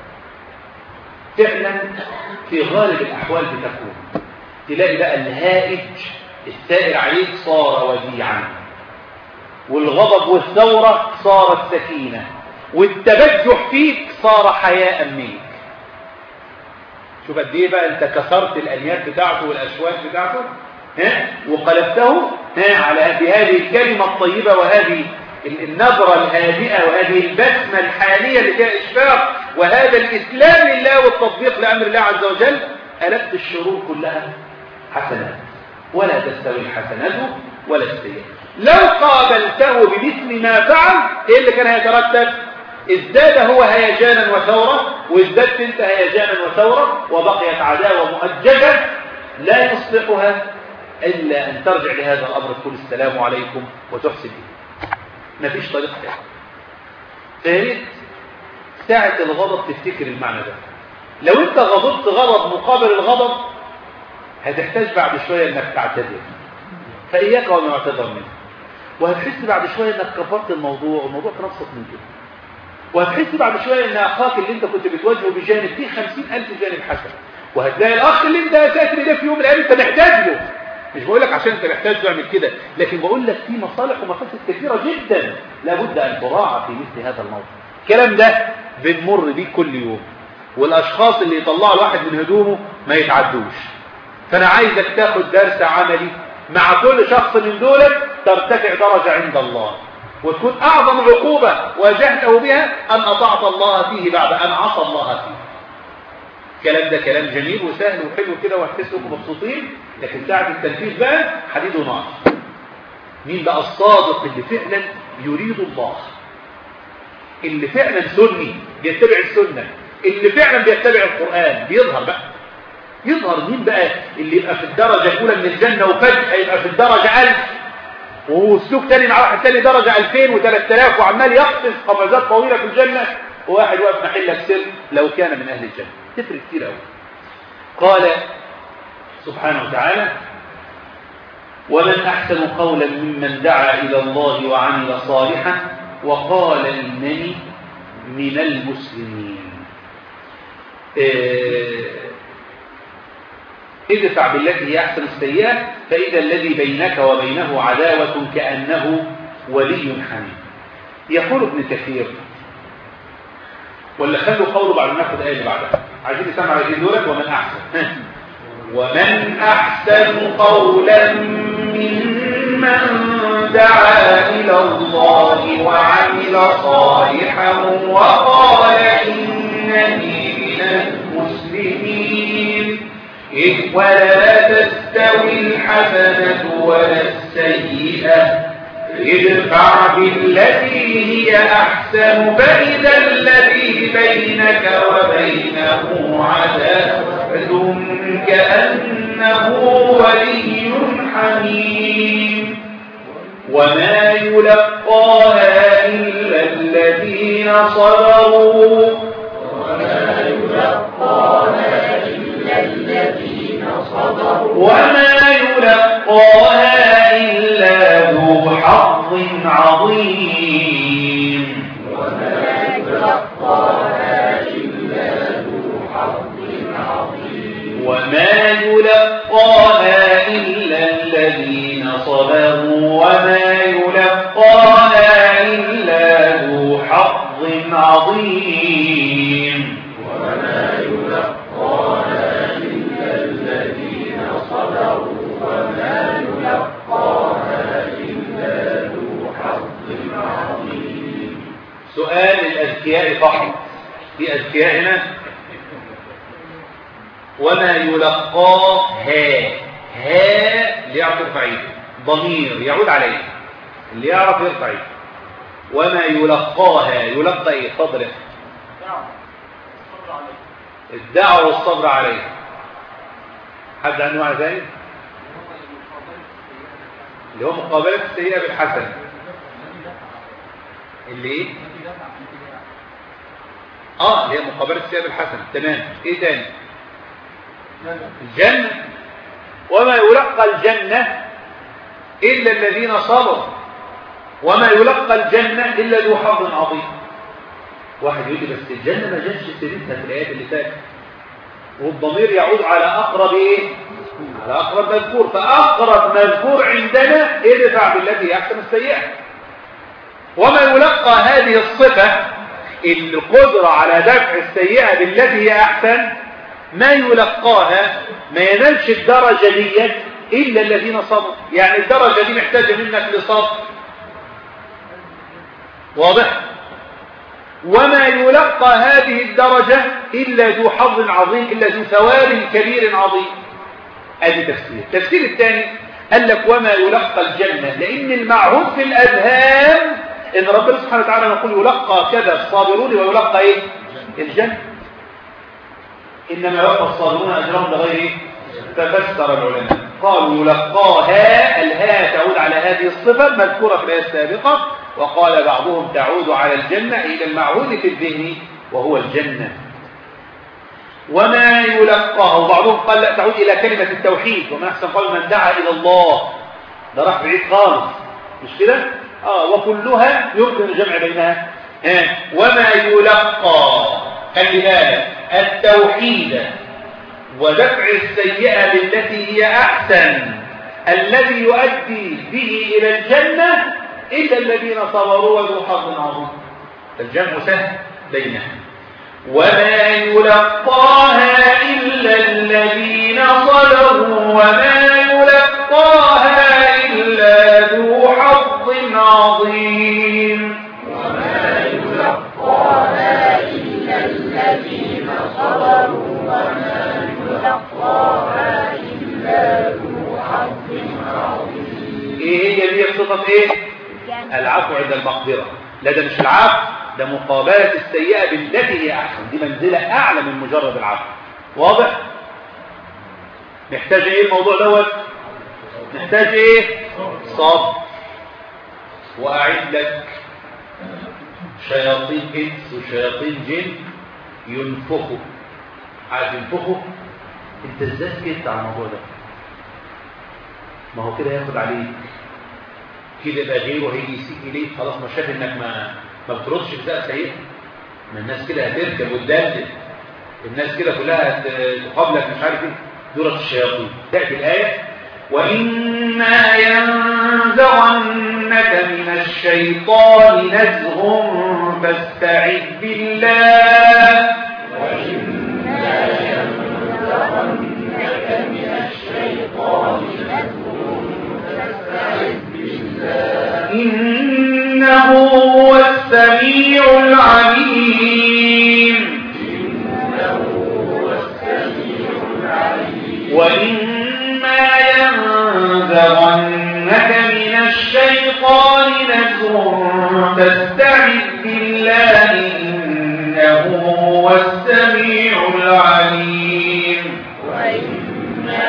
فعلا في غالب الاحوال بتكون تلاقي بقى الهائج السائر عليك صار وديعا والغضب والثورة صارت سكينة والتبجح فيك صار حياء منك شوف قد ايه بقى انت كسرت الانياب بتاعته والاشواك بتاعته ها وقلبته ها على بهذه الكلمة الطيبة وهذه النظرة الهادئة وهذه البسمة الحالية اللي فيها إشفاق وهذا الإسلام لله والتطبيق لأمر الله عز وجل ألبت الشرور كلها حسنات ولا تستوي الحسنات ولا السيئات لو قابلته بمثل ما فعل ايه اللي كان هيترتب ازداد هو هيجانا وثورة وازدادت انت هيجانا وثورة وبقيت عداوة مؤججة لا يصلحها إلا أن ترجع لهذا الأمر تقول السلام عليكم وتحسن به مفيش طريق تاني فهمت ساعة الغضب تفتكر المعنى ده لو انت غضبت غضب مقابل الغضب هتحتاج بعد شوية انك تعتذر فإياك وما يعتذر منه وهتحس بعد شوية انك كفرت الموضوع والموضوع كان ابسط من كده وهتحس بعد شوية ان اخاك اللي انت كنت بتواجهه بجانب فيه خمسين الف جانب حسن وهتلاقي الاخ اللي انت ساتر ده في يوم من الايام انت محتاج له مش بقول لك عشان انت محتاج تعمل كده لكن بقول لك في مصالح ومفاسد كثيره جدا لابد ان تراعى في مثل هذا الموضوع الكلام ده بنمر بيه كل يوم والاشخاص اللي يطلعوا الواحد من هدومه ما يتعدوش فانا عايزك تاخد درس عملي مع كل شخص من دولت ترتفع درجة عند الله وتكون أعظم عقوبة واجهته بها أن أطعت الله فيه بعد أن عصى الله فيه الكلام ده كلام جميل وسهل وحلو كده وهتحسوا مبسوطين لكن ساعة التنفيذ بقى حديد ونار مين بقى الصادق اللي فعلا يريد الله اللي فعلا سني بيتبع السنة اللي فعلا بيتبع القرآن بيظهر بقى يظهر مين بقى اللي يبقى في الدرجة الأولى من الجنة وفجأة يبقى في الدرجة ألف وسلوك تاني مع واحد تاني درجة ألفين وثلاث آلاف وعمال يقفز قفزات طويلة في الجنة وواحد واقف محلك سلم لو كان من أهل الجنة تفرق كتير أوي قال سبحانه وتعالى ومن أحسن قولا ممن دعا إلى الله وعمل صالحا وقال إنني من المسلمين إيه ادفع بالتي هي احسن السيئه فاذا الذي بينك وبينه عداوه كانه ولي حميم يقول ابن كثير ولا خلوا قوله بعد ما ناخد الايه اللي بعدها عايزين نسمع الايه دولت ومن احسن ومن احسن قولا ممن دعا الى الله وعمل صالحا وقال انني من المسلمين إذ ولا تستوي الحسنة ولا السيئة ادفع بالتي هي أحسن فإذا الذي بينك وبينه عداوة كأنه ولي حميم وما يلقاها إلا الذين صبروا وما يلقاها الذين صبروا وما يلقاها إلا ذو حظ عظيم وما يلقاها إلا ذو حظ عظيم وما يلقاها إلا الذين صبروا وما يلقاها إلا ذو حظ عظيم وما يلقاها وما يلقاها إلا ذو حظ عظيم سؤال الأذكياء فقط في أذكياء هنا وما يلقاها ها ليعطف فعيل ضمير يعود عليه اللي يعرف يرفع ايده وما يلقاها يلقى ايه فضله الدعوة والصبر عليه حد عنه معنى ثاني اللي هو مقابلة السيئة بالحسنة اللي ايه اه اللي هي مقابلة السيئة بالحسنة تمام ايه تاني الجنة وما يلقى الجنة إلا الذين صبروا وما يلقى الجنة إلا ذو حظ عظيم واحد يقول لي بس الجنة ما جاتش سيرتها في الآيات اللي فاتت والضمير يعود على أقرب إيه؟ على أقرب مذكور فأقرب مذكور عندنا ادفع بالتي أحسن السيئة وما يلقى هذه الصفة القدرة على دفع السيئة بالتي هي أحسن ما يلقاها ما ينالش الدرجة دي إلا الذين صبروا يعني الدرجة دي محتاجة منك لصبر واضح وما يلقى هذه الدرجة إلا ذو حظ عظيم إلا ذو ثواب كبير عظيم هذه تفسير التفسير الثاني قال لك وما يلقى الجنة لأن المعهود في الأذهان إن ربنا سبحانه وتعالى يقول يلقى كذا الصابرون ويلقى إيه الجنة إنما يلقى الصابرون أجرهم بغير ففسر العلماء قالوا يلقاها الهاء تعود على هذه الصفة المذكورة في الآية السابقة وقال بعضهم تعود على الجنة إلى المعهود في الذهن وهو الجنة وما يلقاه وبعضهم قال لا تعود إلى كلمة التوحيد ومن أحسن قال من دعا إلى الله ده راح بعيد خالص مش كده؟ آه وكلها يمكن الجمع بينها آه. وما يلقى خلي بالك التوحيد ودفع السيئة بالتي هي أحسن الذي يؤدي به إلى الجنة إلا الذين صبروا وذو حظ عظيم الجمع سهل بينها وما يلقاها إلا الذين صبروا وما يلقاها إلا ذو حظ عظيم وما يلقاها إلا الذين صبروا وما يلقاها إلا ذو حظ عظيم ايه هي دي صفة ايه العفو عند المقدرة لا ده مش العفو ده مقابلة السيئة بالتي هي احسن دي منزلة اعلى من مجرد العفو واضح محتاج ايه الموضوع دوت محتاج ايه صبر واعد لك شياطين انس وشياطين جن ينفخوا عارف ينفخوا انت ازاي سكت على الموضوع ده ما هو كده ياخد عليك كده يبقى غيره هيجي يسيء اليك خلاص ما شاف انك ما ما بتردش بزاء سيئه ما الناس كده هتركب وتدلل الناس كده كلها تقابلك مش عارف ايه دورة الشياطين تأتي الآية وإما ينزغنك من الشيطان نزغ فاستعذ بالله وإما ينزغنك من الشيطان نزغ فاستعذ بالله إنه هو السميع العليم إنه هو السميع العليم وإما ينزغنك من الشيطان نزغ فاستعذ بالله إنه هو السميع العليم وإما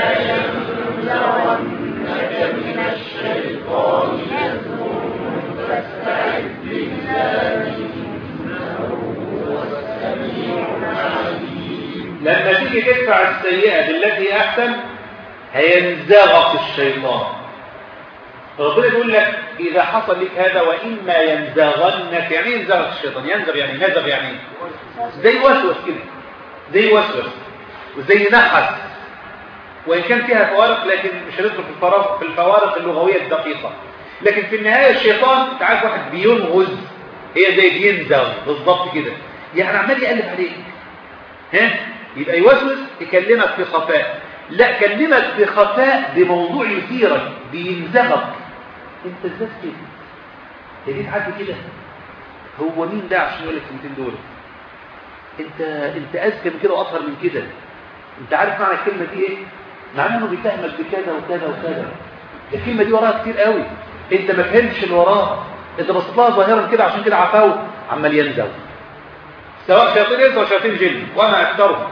ينزغنك من الشيطان نزغ فاستعذ بالله إنه هو السميع العليم لما تيجي تدفع السيئة بالتي هي أحسن هينزغك الشيطان ربنا يقول لك إذا حصل لك هذا وإما ينزغنك يعني إيه ينزغك الشيطان ينزغ يعني نزغ يعني إيه؟ زي وسوس كده زي وسوس وزي نحس وإن كان فيها فوارق لكن مش هندخل في الفوارق في الفوارق اللغوية الدقيقة لكن في النهاية الشيطان انت عارف واحد بينغز هي زي بينزغ بالظبط كده يعني عمال يقلب عليك ها يبقى يوسوس يكلمك في خفاء لا كلمك في خفاء بموضوع يثيرك بينزغك انت ازاي كده هي دي تعدي كده هو مين ده عشان يقول لك الكلمتين دول انت انت اذكى من كده واطهر من كده انت عارف معنى الكلمه دي ايه معناه انه بيتهمك بكذا وكذا وكذا الكلمه دي وراها كتير قوي انت ما فهمتش اللي وراها انت بصيت لها ظاهرا كده عشان كده عفاوي عمال ينزل سواء شياطين انس او شياطين جن وما اكثرهم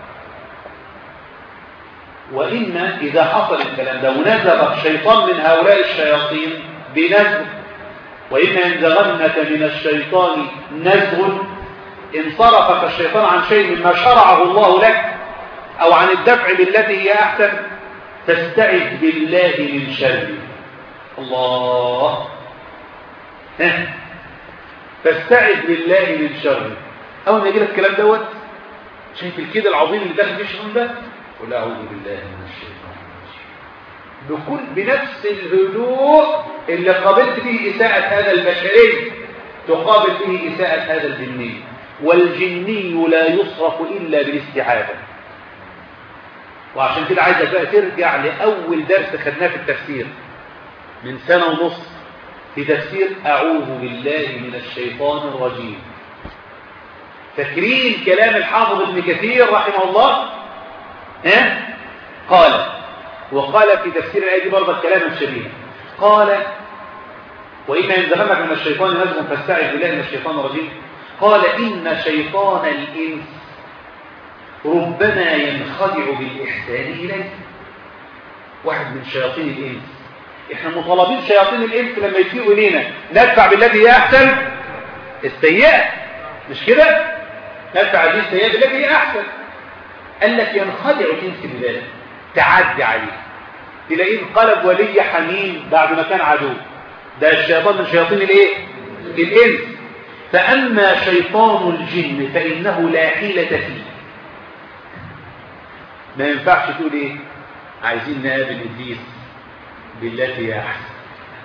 وإن إذا حصل الكلام ده ونزغ الشيطان من هؤلاء الشياطين بنزغ وإما ينزغنك من الشيطان نزغ انصرفك الشيطان عن شيء مما شرعه الله لك أو عن الدفع بالتي هي أحسن فاستعذ بالله من شره الله ها فاستعذ بالله من شره أول ما يجي لك الكلام دوت شايف الكيد العظيم اللي داخل فيه الشيطان ده قل أعوذ بالله من الشيطان بكل بنفس الهدوء اللي قابلت به إساءة هذا البشري تقابل به إساءة هذا الجني والجني لا يصرف إلا بالاستعاذة وعشان كده عايزك بقى ترجع لأول درس خدناه في التفسير من سنة ونص في تفسير أعوذ بالله من الشيطان الرجيم فاكرين كلام الحافظ ابن كثير رحمه الله ها؟ قال وقال في تفسير الآية دي برضه كلاما شبيها قال وإما ينزغنك من الشيطان نزغ فاستعذ بالله من الشيطان الرجيم قال إن شيطان الإنس ربما ينخدع بالإحسان إليه واحد من شياطين الإنس إحنا مطالبين شياطين الإنس لما يسيئوا إلينا ندفع بالذي هي أحسن السيئة مش كده ندفع هذه السيئة بالتي هي أحسن قال لك ينخدع الإنس بذلك تعدي عليه تلاقيه انقلب ولي حميم بعد ما كان عدو ده الشيطان من شياطين الايه الانس فاما شيطان الجن فانه لا حيله فيه ما ينفعش تقول ايه عايزين نقابل ابليس بالتي هي احسن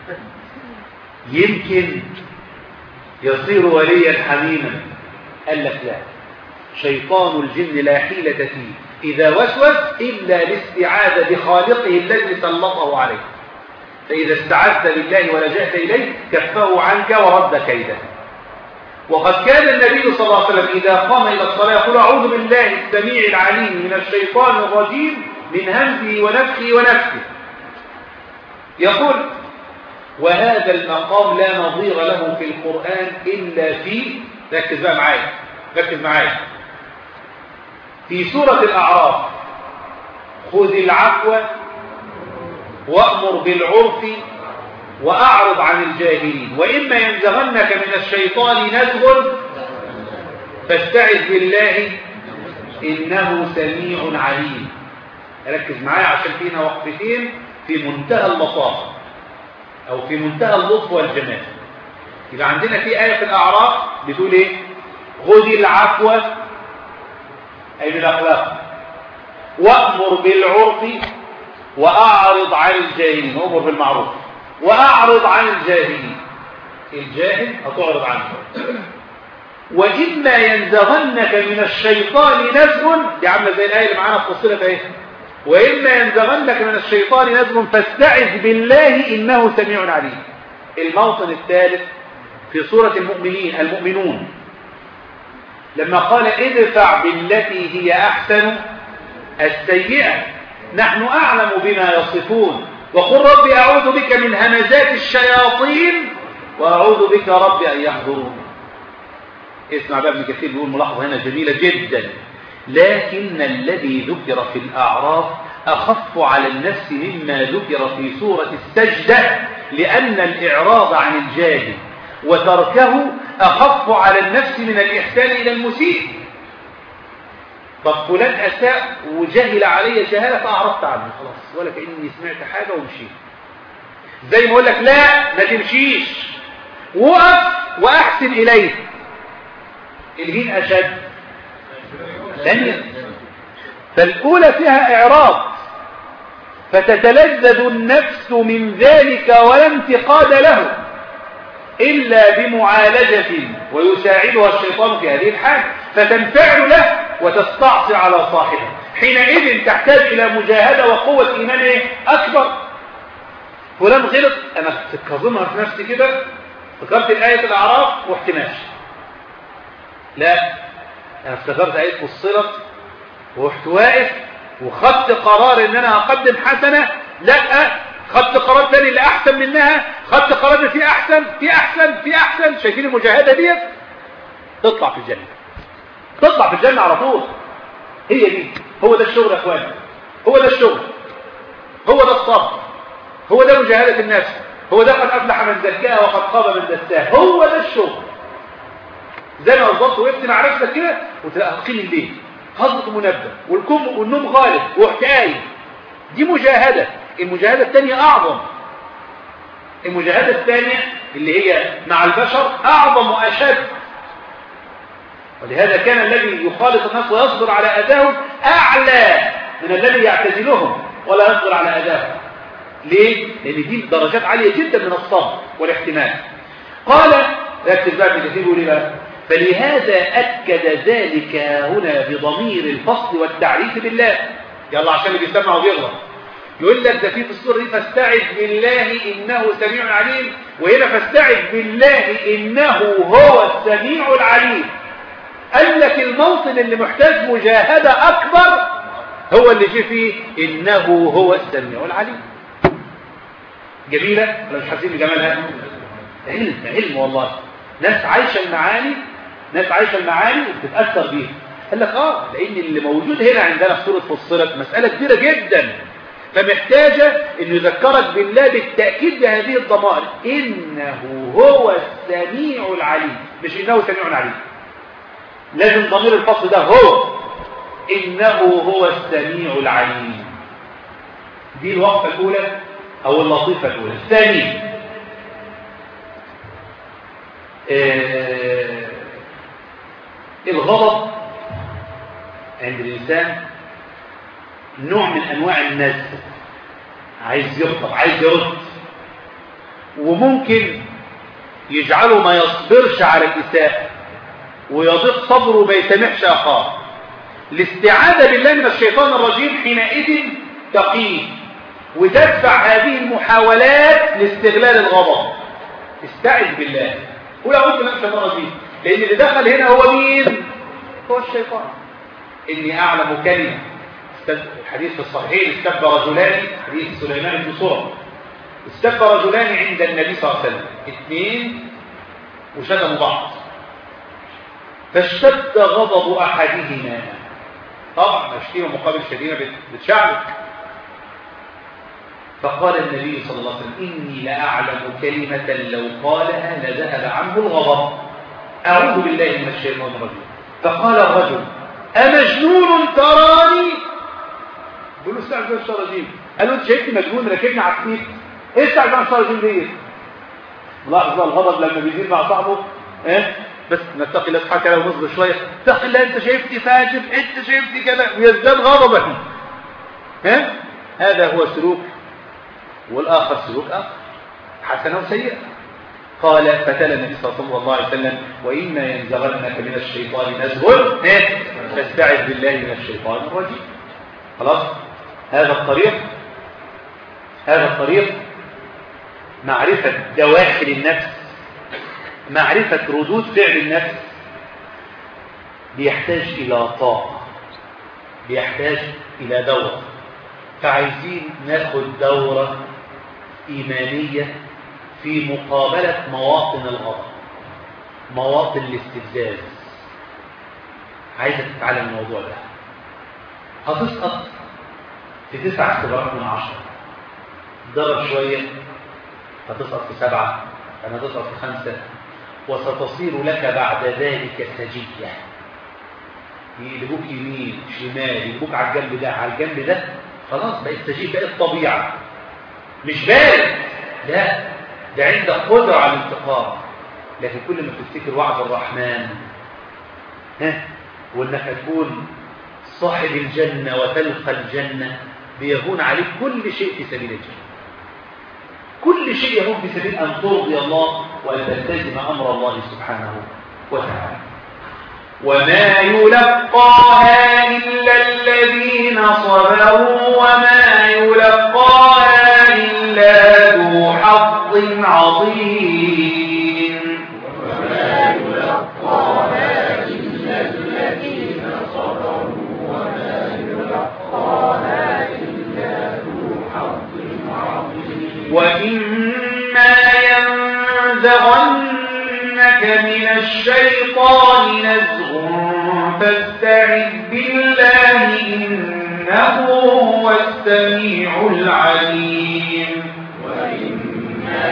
يمكن يصير وليا حميما قال لك لا شيطان الجن لا حيلة فيه إذا وسوس إلا الاستعاذة بخالقه الذي سلطه عليه فإذا استعذت بالله ولجأت إليه كفه عنك ورد كيده وقد كان النبي صلى الله عليه وسلم إذا قام إلى الصلاة يقول أعوذ بالله السميع العليم من الشيطان الرجيم من همزه ونفخه ونفسه يقول وهذا المقام لا نظير له في القرآن إلا في ركز بقى معايا ركز معايا في سورة الأعراف خذ العفو وأمر بالعرف وأعرض عن الجاهلين وإما ينزغنك من الشيطان نزغ فاستعذ بالله إنه سميع عليم ركز معايا عشان فينا وقفتين في منتهى اللطافة أو في منتهى اللطف والجمال يبقى عندنا في آية في الأعراف بتقول إيه خذ العفو أي بالأخلاق وأمر بالعرف وأعرض عن الجاهلين وأمر بالمعروف وأعرض عن الجاهلين الجاهل هتعرض عنه وإما ينزغنك من الشيطان نزغ دي عاملة زي الآية اللي معانا في فصيلة ايه وإما ينزغنك من الشيطان نزغ فاستعذ بالله إنه سميع عليم الموطن الثالث في سورة المؤمنين المؤمنون لما قال ادفع بالتي هي أحسن السيئة نحن أعلم بما يصفون وقل رب أعوذ بك من همزات الشياطين وأعوذ بك رب أن يحضرون اسمع بقى ابن كثير بيقول ملاحظة هنا جميلة جدا لكن الذي ذكر في الأعراف أخف على النفس مما ذكر في سورة السجدة لأن الإعراض عن الجاهل وتركه أخف على النفس من الإحسان إلى المسيء طب فلان أساء وجهل علي جهالة فأعرضت عنه خلاص ولا كأني سمعت حاجة ومشيت زي ما أقول لك لا ما تمشيش وقف وأحسن إليه الهين أشد ثانيا فالأولى فيها إعراض فتتلذذ النفس من ذلك ولا انتقاد له إلا بمعالجة ويساعدها الشيطان في هذه الحال فتنفعل له وتستعصي على صاحبه حينئذ تحتاج إلى مجاهدة وقوة إيمان إيه؟ أكبر فلان غلط أنا كظمها في نفسي كده فكرت الآية الأعراف رحت ماشي لا انا افتكرت آية فصلت ورحت واقف وخدت قرار ان انا اقدم حسنة لا خدت قرار تاني اللي احسن منها خدت قرار ان في احسن في احسن في احسن شايفين المجاهدة ديت تطلع في الجنة تطلع في الجنة على طول هي دي هو ده الشغل يا اخواني هو ده الشغل هو ده الصبر هو ده مجاهدة النفس هو ده قد افلح من زكاها وقد خاب من دساها هو ده الشغل زي ما بالظبط وقفت مع نفسك كده وتلاقي قيل الليل هضبط منبه والكم والنوم غالب وحكاية دي مجاهدة المجاهدة الثانية أعظم المجاهدة الثانية اللي هي مع البشر أعظم وأشد ولهذا كان الذي يخالط الناس ويصبر على أذاهم أعلى من الذي يعتزلهم ولا يصبر على أذاهم ليه؟ لأن دي درجات عالية جدا من الصبر والاحتمال قال ركز بقى في اللي ليه بقى فلهذا أكد ذلك هنا بضمير الفصل والتعريف بالله يلا عشان اللي بيسمع وبيغلط يقول لك ده في في السورة دي فاستعذ بالله إنه سميع عليم وهنا فاستعذ بالله إنه هو السميع العليم قال لك الموطن اللي محتاج مجاهدة أكبر هو اللي جه فيه إنه هو السميع العليم جميلة ولا مش حاسين بجمالها علم علم والله ناس عايشة المعاني ناس عايشة المعاني وبتتأثر بيها قال لك اه لأن اللي موجود هنا عندنا في سورة فصلت مسألة كبيرة جدا فمحتاجة أن يذكرك بالله بالتأكيد بهذه الضمائر إنه هو السميع العليم مش إنه سميع عليم لازم ضمير الفصل ده هو إنه هو السميع العليم دي الوقفة الأولى أو اللطيفة الأولى الثانية آه الغضب عند الإنسان نوع من أنواع النزل عايز يغضب عايز يرد وممكن يجعله ما يصبرش على الإساءة ويضيق صبره وما يسامحش أخاه الاستعاذة بالله من الشيطان الرجيم حينئذ تقيه وتدفع هذه المحاولات لاستغلال الغضب استعذ بالله قول أعوذ بالله من الشيطان الرجيم لأن اللي دخل هنا هو مين؟ هو الشيطان إني أعلم كلمة الحديث في الصحيحين استب رجلان حديث سليمان بن سورة استب رجلان عند النبي صلى الله عليه وسلم اثنين وشتموا بعض فاشتد غضب أحدهما طبعا الشتيمة مقابل شتيمة بتشعلك فقال النبي صلى الله عليه وسلم إني لأعلم كلمة لو قالها لذهب عنه الغضب أعوذ بالله من الشيطان الرجيم فقال الرجل أمجنون تراني بيقول له استعجل الشيطان الرجيم قال له انت شايفني مجنون راكبني عفريت ايه استعجل الشيطان الرجيم ديت لاحظ الغضب لما بيزيد مع صاحبه ايه بس نتقي الله سبحانه وتعالى ونصبر شويه اتقي الله انت شايفني فاجر انت شايفني كذا ويزداد غضبا ها هذا هو سلوك والاخر سلوك اخر حسنه وسيئه قال فتلا النبي صلى الله عليه وسلم وإما ينزغنك من الشيطان نزغ فاستعذ بالله من الشيطان الرجيم خلاص هذا الطريق هذا الطريق معرفة دواخل النفس معرفة ردود فعل النفس بيحتاج إلى طاقة بيحتاج إلى دورة فعايزين ناخد دورة إيمانية في مقابلة مواطن الغضب مواطن الاستفزاز عايزة تتعلم الموضوع ده هتسقط في تسع اختبارات من عشرة ضرب شوية هتسقط في سبعة أنا هتسقط في خمسة وستصير لك بعد ذلك سجية يقلبوك يمين شمال يقلبوك على الجنب ده على الجنب ده خلاص بقت سجية بقت طبيعة مش بارد لا ده عندك قدرة على الانتقام لكن كل ما تفتكر وعد الرحمن ها وانك هتكون صاحب الجنة وتلقى الجنة بيهون عليك كل شيء في سبيل الجنة كل شيء يهون في سبيل أن ترضي الله وأن تلتزم أمر الله سبحانه وتعالى وما يلقاها إلا الذين صبروا وما يلقاها إلا ذو حظ عظيم وما يلقاها إلا الذين ينزغنك من الشيطان نزغ فاستعذ بالله إنه هو السميع العليم وإما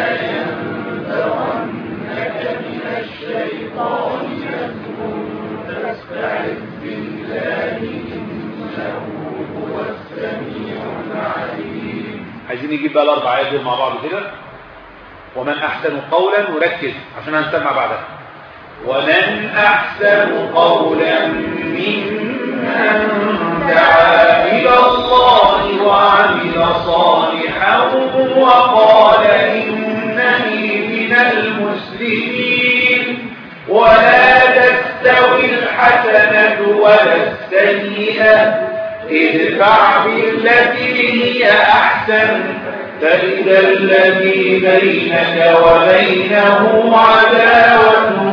ينزغنك من الشيطان نزغ فاستعذ بالله إنه هو السميع العليم عايزين نجيب بقى الأربع آيات دول مع بعض كده ومن أحسن قولا وركز عشان هنسمع بعدها ومن أحسن قولا ممن دعا إلى الله وعمل صالحا وقال إنني من المسلمين ولا تستوي الحسنة ولا السيئة ادفع بالتي هي أحسن فإذا الذي بينك وبينه عداوة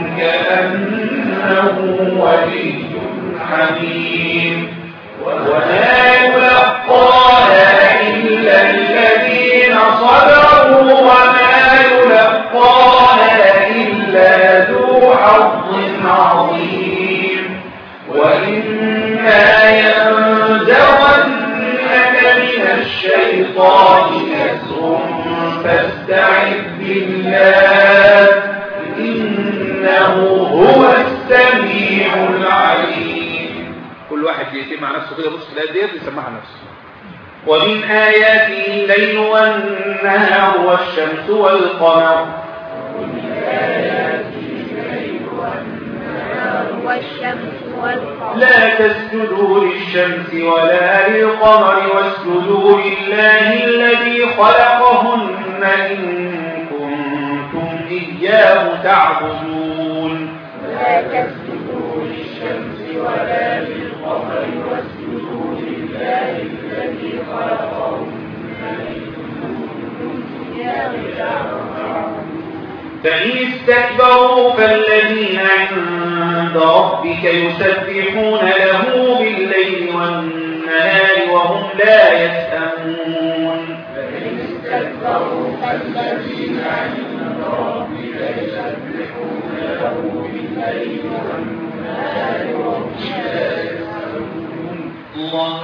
كأنه ولي حميم وما يلقاها إلا الذين صبروا وما يلقاها إلا ذو حظ عظيم وإما ينزغنك من الشيطان نزغ فاستعذ بالله إنه هو السميع العليم كل واحد يتم مع نفسه كده بص في الآيات ديت يسمعها نفسه ومن آياته الليل والنهار والشمس والقمر والشمس والقمر لا تسجدوا للشمس ولا للقمر واسجدوا لله الذي خلقهن إن كنتم إياه تعبدون لا تسجدوا للشمس ولا للقمر واسجدوا لله الذي خلقهن إن كنتم إياه تعبدون فإن استكبروا فالذين عند ربك يسبحون له بالليل والنهار وهم لا يسأمون فإن استكبروا فالذين عند ربك يسبحون له بالليل والنهار وهم لا يسأمون الله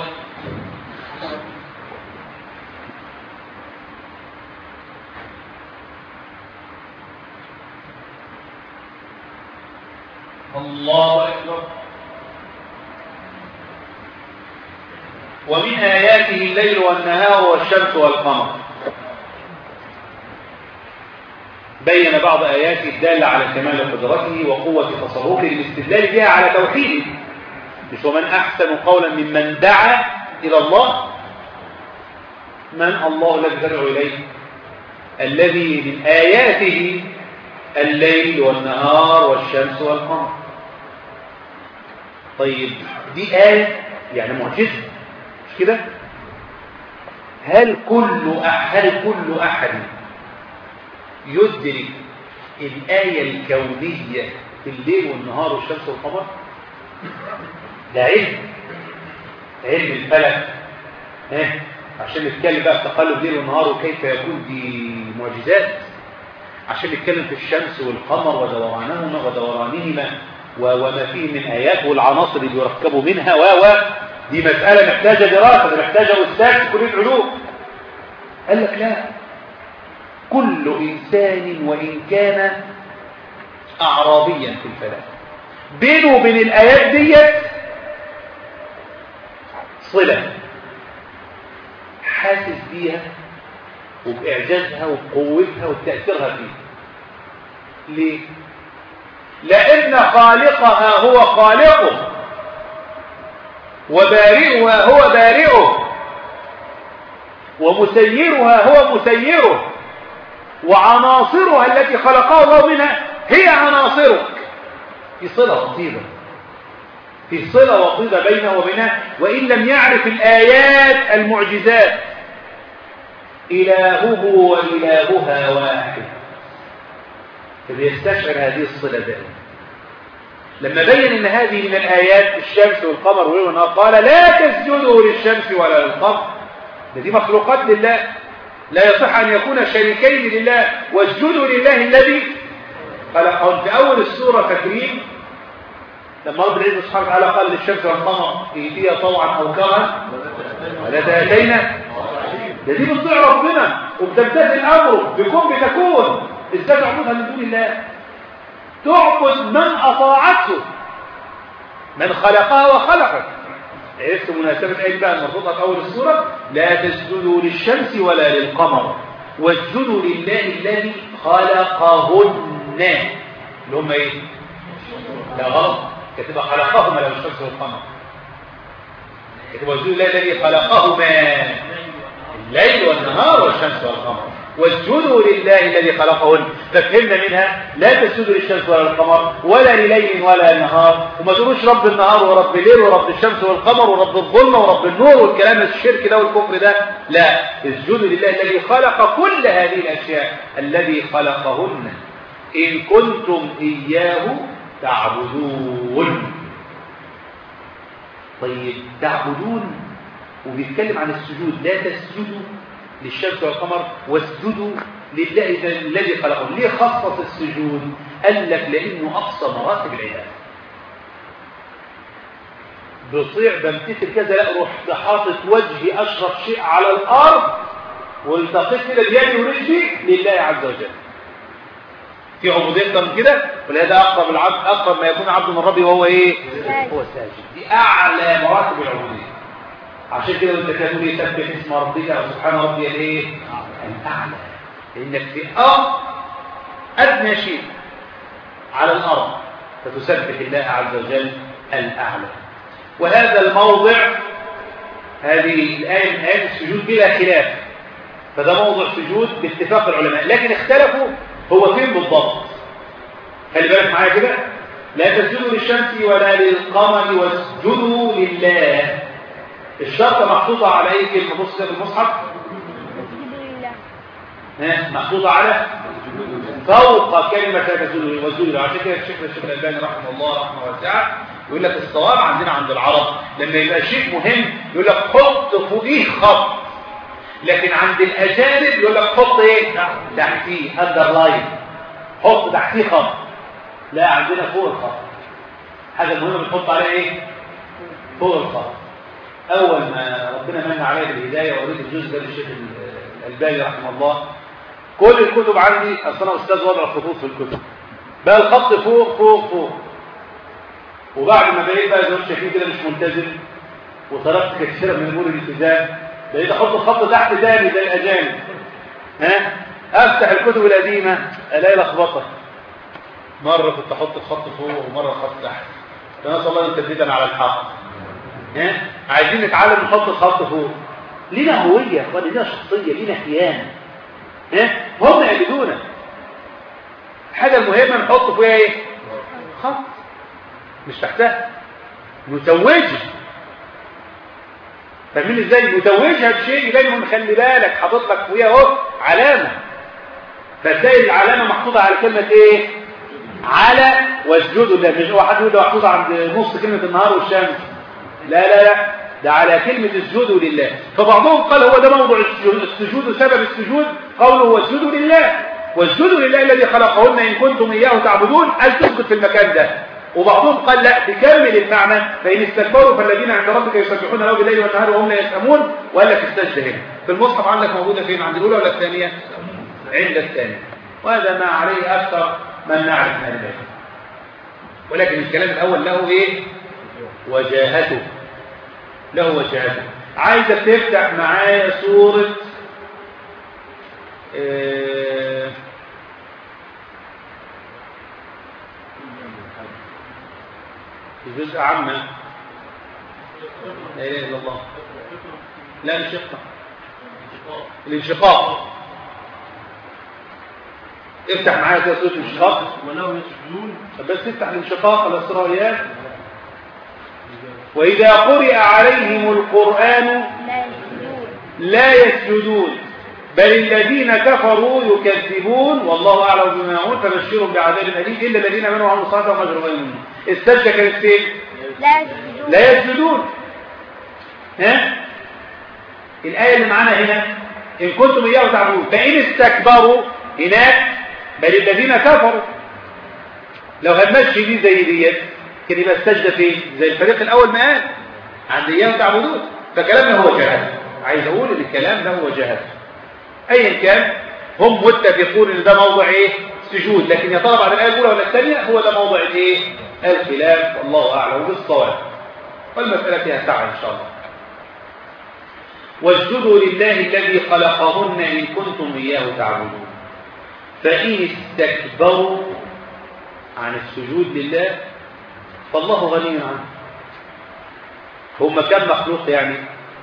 الله أكبر ومن آياته الليل والنهار والشمس والقمر بين بعض آياته الدالة على كمال قدرته وقوة تصرفه للاستدلال بها على توحيده مش ومن أحسن قولا ممن دعا إلى الله من الله الذي تدعو إليه الذي من آياته الليل والنهار والشمس والقمر طيب دي آية يعني معجزة مش كده هل كل أح- هل كل أحد يدرك الآية الكونية في الليل والنهار والشمس والقمر ده علم علم الفلك ها عشان نتكلم بقى في تقلب الليل والنهار وكيف يكون دي معجزات عشان نتكلم في الشمس والقمر ودورانهما ودورانهما و- وما فيه من آيات والعناصر اللي يركبوا منها و و دي مسألة محتاجة دراسة ده محتاجة أستاذ في كلية علوم قال لك لا كل إنسان وإن كان أعرابيا في الفلك بينه وبين الآيات ديت صلة حاسس بيها وبإعجازها وبقوتها وبتأثيرها فيه ليه؟ لأن خالقها هو خالقه وبارئها هو بارئه ومسيرها هو مسيره وعناصرها التي خلقها الله منها هي عناصرك في صلة وطيدة في صلة وطيدة بينه وبينها وإن لم يعرف الآيات المعجزات إلهه وإلهها واحد فليستشعر هذه الصلة دائما لما بين ان هذه من الآيات الشمس والقمر والنهار قال لا تسجدوا للشمس ولا للقمر ده دي مخلوقات لله لا يصح أن يكون شريكين لله واسجدوا لله الذي خلقهم في أول السورة فاكرين لما رب العزة سبحانه وتعالى قال للشمس والقمر ائتيا طوعا أو كرها ولا تأتينا ده دي بتطيع ربنا وبتمتثل أمره بكون بتكون ازاي تعبدها من دون الله تعبد من أطاعته من خلقها وخلقك عرفت مناسبة آية بقى المربوطة في أول السورة لا تسجدوا للشمس ولا للقمر واسجدوا لله الذي خلقهن اللي هم ايه؟ لا غلط كتبها خلقهما لو الشمس والقمر كتبها واسجدوا لله الذي خلقهما الليل والنهار والشمس والقمر واسجدوا لله الذي خلقهن ففهمنا منها لا تسجدوا للشمس ولا للقمر ولا لليل ولا نهار وما تقولوش رب النهار ورب الليل ورب الشمس والقمر ورب الظلمة ورب النور والكلام الشرك ده والكفر ده لا اسجدوا لله الذي خلق كل هذه الأشياء الذي خلقهن إن كنتم إياه تعبدون طيب تعبدون وبيتكلم عن السجود لا تسجدوا للشمس والقمر واسجدوا لله الذي خلقهم ليه خصص السجود قال لك لانه اقصى مراتب العباده بطيع بمتثل كذا لا رحت حاطط وجهي اشرف شيء على الارض والتقيت كده بيدي ورجلي لله عز وجل في عبوديه من كده ولهذا اقرب العبد اقرب ما يكون عبد من ربي وهو ايه هو ساجد دي اعلى مراتب العبوديه عشان كده انت كانوا يسبح اسم ربك او سبحان ربي الايه الاعلى لانك في ارض ادنى شيء على الارض فتسبح الله عز وجل الاعلى وهذا الموضع هذه الايه من ايات السجود بلا خلاف فده موضع سجود باتفاق العلماء لكن اختلفوا هو فين بالضبط خلي بالك معايا كده لا تسجدوا للشمس ولا للقمر واسجدوا لله الشرطة محطوطة على أي كلمة بص كده في المصحف ها محطوطة على فوق كلمة لا تزول وزول عشان كده الشيخ الشيخ الألباني رحمه الله رحمه واسعة يقول لك الصواب عندنا عند العرب لما يبقى شيء مهم يقول لك حط فوقيه خط لكن عند الأجانب يقول لك حط ايه تحتيه اندرلاين حط تحتيه خط لا عندنا فوق الخط حاجة مهمة بنحط عليها ايه فوق الخط أول ما ربنا من علي بالهداية وقريت الجزء ده للشيخ الألباني رحمه الله كل الكتب عندي أصل أنا أستاذ وضع خطوط في الكتب بقى الخط فوق فوق فوق وبعد ما بقيت بقى زي شايفين كده مش ملتزم وتركت كثيرا من امور الالتزام بقيت احط الخط تحت تاني زي الاجانب ها افتح الكتب القديمه الاقي لخبطه مره كنت احط الخط فوق ومره الخط تحت فنسال الله ان تزيدنا على الحق ها عايزين نتعلم نحط الخط فوق لينا هويه يا اخوان لينا شخصيه لينا كيان ها هم يعبدونا الحاجه المهمه نحط فيها ايه خط مش تحتها نتوجها فاهمين ازاي نتوجها بشيء دايما خلي بالك حاطط لك فيها اهو علامه فتلاقي العلامه محطوطه على كلمه ايه على واسجدوا ده مش هو حد يقول ده محطوطه عند نص كلمه النهار والشمس لا لا لا ده على كلمة اسجدوا لله فبعضهم قال هو ده موضوع السجود وسبب السجود قوله واسجدوا لله واسجدوا لله الذي خلقهن إن كنتم إياه تعبدون هل تسجد في المكان ده وبعضهم قال لا تكمل المعنى فإن استكبروا فالذين عند ربك يسبحون له بالليل والنهار وهم لا يسأمون وقال لك استجد هنا في المصحف عندك موجودة فين عند الأولى ولا الثانية عند الثانية وهذا ما عليه أكثر من نعرف من البيت ولكن الكلام الأول له إيه وجاهته له وجهته عايزك تفتح معايا سورة آه الجزء عامة لا إله إلا الله لا الانشقاق الانشقاق افتح معايا كده سورة الانشقاق ولو يسجدون بس افتح الانشقاق الاسرائيليات وإذا قرئ عليهم القرآن لا يسجدون بل الذين كفروا يكذبون والله أعلم بما يعملون فبشرهم بعذاب أليم إلا الذين آمنوا وعملوا الصالحات وهم أجر غير ممنون السجدة كانت فين؟ لا يسجدون لا يسجدون ها؟ الآية اللي معانا هنا إن كنتم إياه تعبدون فإن استكبروا هناك بل الذين كفروا لو هنمشي دي زي ديت كان يبقى السجدة فين زي الفريق الأول ما قال عند إياه تعبدون فكلامنا هو جهل عايز أقول إن الكلام ده هو جهل أيا كان هم متفقون إن ده موضع إيه سجود لكن يا ترى بعد الآية الأولى ولا الثانية هو ده موضع الإيه الخلاف والله أعلم بالصواب والمسألة فيها سعة إن شاء الله واسجدوا لله الذي خلقهن إن كنتم إياه تعبدون فإن استكبروا عن السجود لله فالله غني عنه هم كم مخلوق يعني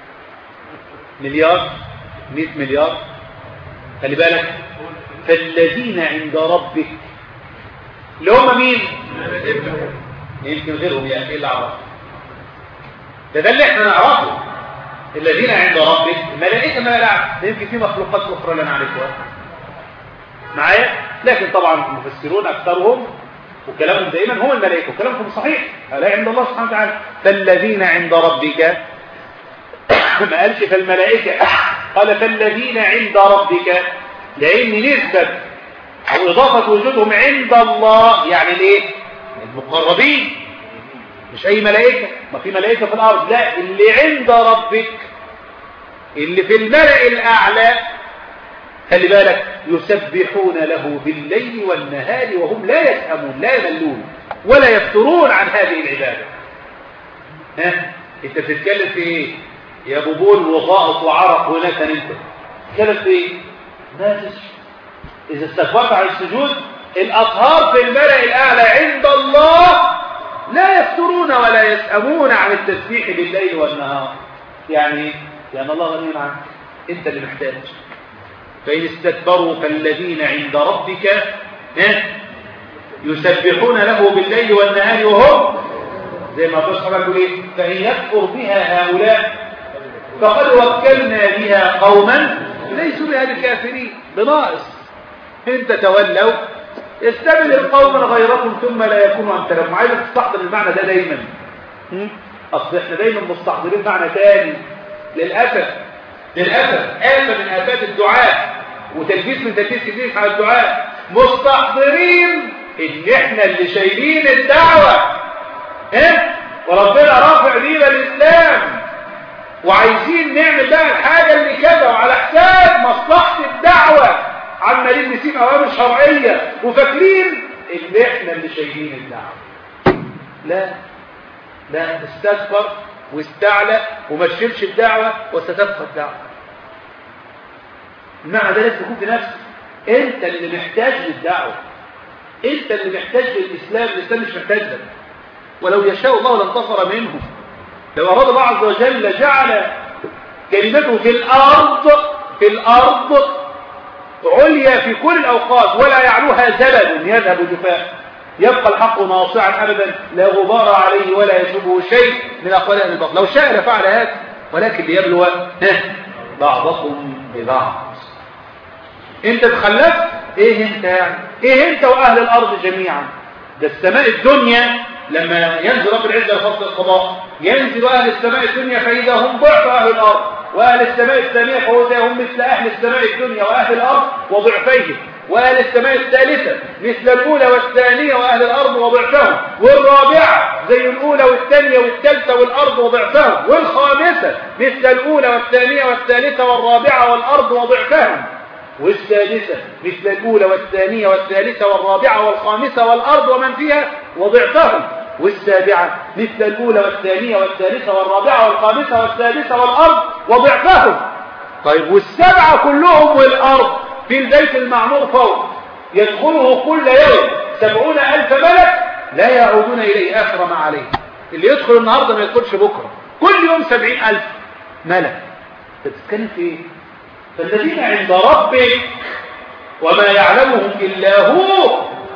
مليار مئة مليار خلي بالك فالذين عند ربك اللي هم مين يمكن غيرهم يا اخي اللي اعرفه ده ده اللي احنا نعرفه الذين عند ربك الملائكه ما لا يمكن في مخلوقات اخرى لا نعرفها معايا لكن طبعا المفسرون اكثرهم وكلامهم دائما هم الملائكه وكلامهم صحيح لا عند الله سبحانه وتعالى فالذين عند ربك ما قالش فالملائكه قال فالذين عند ربك لان نسبه او اضافه وجودهم عند الله يعني الايه المقربين مش اي ملائكه ما في ملائكه في الارض لا اللي عند ربك اللي في الملأ الاعلى خلي بالك يسبحون له بالليل والنهار وهم لا يسأمون لا يملون ولا يفترون عن هذه العبادة ها انت بتتكلم في ايه يا ببول وغائط وعرق ونتن انت بتتكلم في ايه ناجس اذا استكبرت عن السجود الاطهار في الملأ الاعلى عند الله لا يفترون ولا يسأمون عن التسبيح بالليل والنهار يعني لأن الله غني عنك انت اللي محتاج فإن استكبروا فالذين عند ربك يسبحون له بالليل والنهار وهم زي ما الله سبحانه يقول ايه فإن يكفر بها هؤلاء فقد وكلنا بها قوما ليسوا بها الكافرين بناقص انت تولوا يستبدل قوما غيركم ثم لا يكونوا امثالكم عايزك تستحضر المعنى ده دايما اصل احنا دايما مستحضرين معنى تاني للاسف للأسف آفة من آفات الدعاء وتلبيس من تلبيس كتير على الدعاء مستحضرين ان احنا اللي شايلين الدعوة اه وربنا رافع لينا الإسلام وعايزين نعمل بقى الحاجة اللي كذا وعلى حساب مصلحة الدعوة عمالين نسيب أوامر شرعية وفاكرين ان احنا اللي شايلين الدعوة لا لا استكبر واستعلى وما تشيلش الدعوة وستبقى الدعوة المعنى ده لازم يكون في نفسك انت اللي محتاج للدعوة انت اللي محتاج للإسلام الإسلام مش محتاج لك ولو يشاء الله لانتصر منهم لو أراد الله عز وجل جعل كلمته في الأرض في الأرض عليا في كل الأوقات ولا يعلوها زبد يذهب جفاء يبقى الحق ناصعا ابدا لا غبار عليه ولا يشبه شيء من اقوال اهل الباطل لو شاء لفعل هذا ولكن ليبلو بعضكم ببعض انت تخلفت ايه انت يعني ايه انت واهل الارض جميعا ده السماء الدنيا لما ينزل رب العزه لفصل القضاء ينزل اهل السماء الدنيا فاذا هم ضعف اهل الارض واهل السماء الثانيه فاذا هم مثل اهل السماء الدنيا واهل الارض وضعفيهم وأهل السماء الثالثة مثل الأولى والثانية وأهل الأرض وضعفهم والرابعة زي الأولى والثانية والثالثة والأرض وضعفهم والخامسة مثل الأولى والثانية والثالثة والرابعة والأرض وضعفهم والسادسة مثل الأولى والثانية والثالثة والرابعة والخامسة والأرض ومن فيها وضعفهم والسابعة مثل الأولى والثانية والثالثة والرابعة والخامسة والسادسة والأرض وضعفهم طيب والسبعة كلهم والأرض في البيت المعمور فوق يدخله كل يوم سبعون ألف ملك لا يعودون إليه آخر ما عليه اللي يدخل النهاردة ما يدخلش بكرة كل يوم سبعين ألف ملك تتكلم في ايه فالذين عند ربك وما يعلمهم إلا هو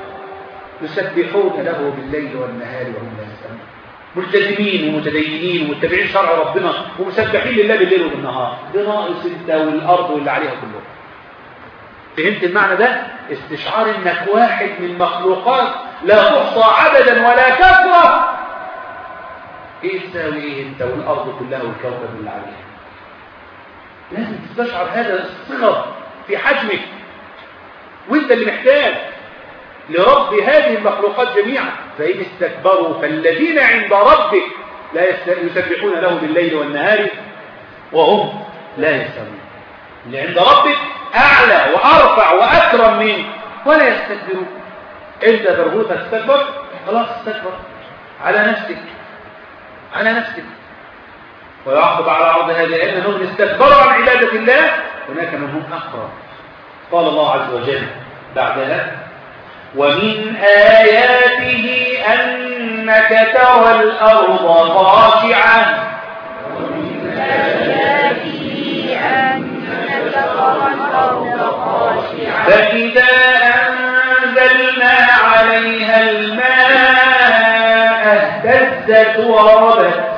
يسبحون له بالليل والنهار وهم لا يسألون ملتزمين ومتدينين ومتبعين شرع ربنا ومسبحين لله بالليل وبالنهار بناقص انت والارض واللي عليها كلهم فهمت المعنى ده استشعار انك واحد من مخلوقات لا تحصى عددا ولا كثرة ايه تساوي ايه انت والارض كلها والكوكب اللي عليها لازم تستشعر هذا الصغر في حجمك وانت اللي محتاج لرب هذه المخلوقات جميعا فإن استكبروا فالذين عند ربك لا يسبحون له بالليل والنهار وهم لا يستمعون اللي عند ربك أعلى وأرفع وأكرم منه ولا يستكبرون انت برغوث تستكبر خلاص استكبر على نفسك على نفسك ويعقب على عرض هذا العلم انهم استكبروا عن عبادة الله هناك من هم أقرب قال الله عز وجل بعدها ومن آياته أنك ترى الأرض خاشعة ومن آياته أنك ترى الأرض خاشعة فإذا أنزلنا عليها الماء اهتزت وربت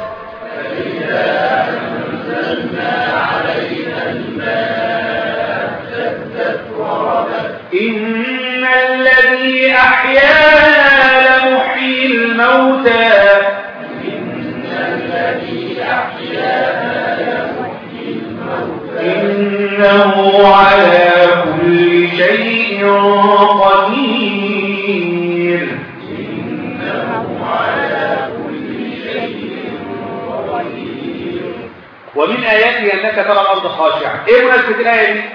إن الذي أحيانا لمحيي الموتى إنه على كل شيء قدير ومن آياته أنك ترى الأرض خاشعة إيه مناسبة الآية دي؟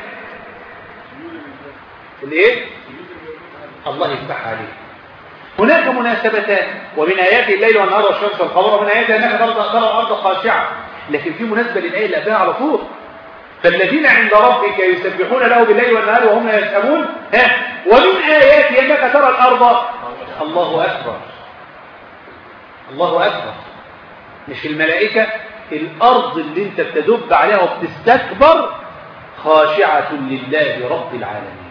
الايه الله يفتح عليه هناك مناسبتان ومن ايات الليل والنهار والشمس والقمر ومن ايات انك ترى ترى الارض خاشعه لكن في مناسبه للايه اللي قبلها على طول فالذين عند ربك يسبحون له بالليل والنهار وهم لا يسأمون ها ومن آياته أنك ترى الأرض الله أكبر الله أكبر مش الملائكة الأرض اللي انت بتدب عليها وبتستكبر خاشعة لله رب العالمين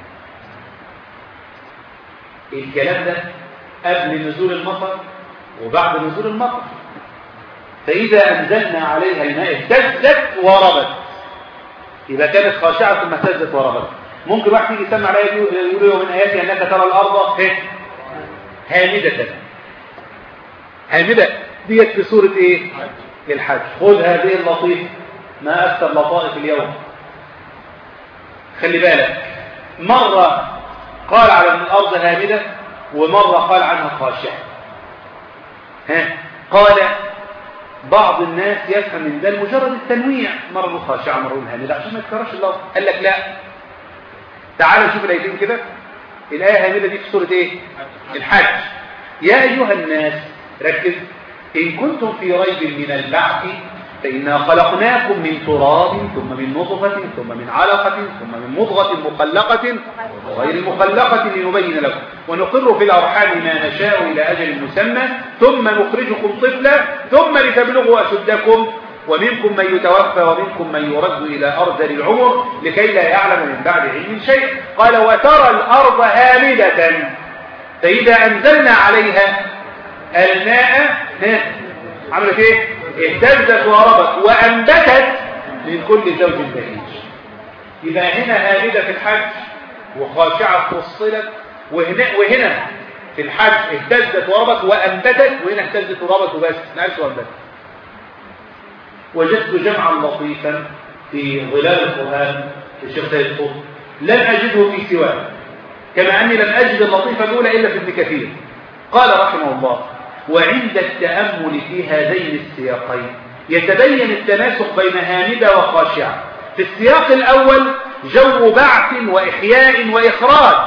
الكلام ده قبل نزول المطر وبعد نزول المطر فإذا أنزلنا عليها الماء اهتزت وربت يبقى كانت خاشعة ثم اهتزت وربت ممكن واحد يجي يسمع عليها يقول ومن آياتي أنك ترى الأرض هامدة هامدة ديت في سورة إيه؟ الحج خذ هذه اللطيفة ما أكثر لطائف اليوم خلي بالك مرة قال على أن الأرض هامدة ومرة قال عنها خاشعة ها قال بعض الناس يفهم من ده مجرد التنويع مرة خاشعة مرة هامدة عشان ما يتكررش اللفظ قال لك لا تعال نشوف الآيتين كده الآية هامدة دي في سورة إيه الحج يا أيها الناس ركز إن كنتم في ريب من البعث فإنا خلقناكم من تراب ثم من نطفة ثم من علقة ثم من مضغة مخلقة وغير مخلقة لنبين لكم ونقر في الأرحام ما نشاء إلى أجل مسمى ثم نخرجكم طفلا ثم لتبلغوا أشدكم ومنكم من يتوفى ومنكم من يرد إلى أرذل العمر لكي لا يعلم من بعد علم شيء قال وترى الأرض هامدة فإذا أنزلنا عليها الماء عملت ايه اهتزت وربت وانبتت من كل زوج بهيج يبقى هنا هامده في الحج وخاشعه فصلت وهنا وهنا في الحج اهتزت وربت وانبتت وهنا اهتزت وربت وبس ما قالش وانبتت وجدت جمعا لطيفا في ظلال القران للشيخ سيد قطب لم اجده في سواه كما اني لم اجد اللطيفه الاولى الا في ابن كثير قال رحمه الله وعند التأمل في هذين السياقين يتبين التماسك بين هامدة وخاشعة في السياق الأول جو بعث وإحياء وإخراج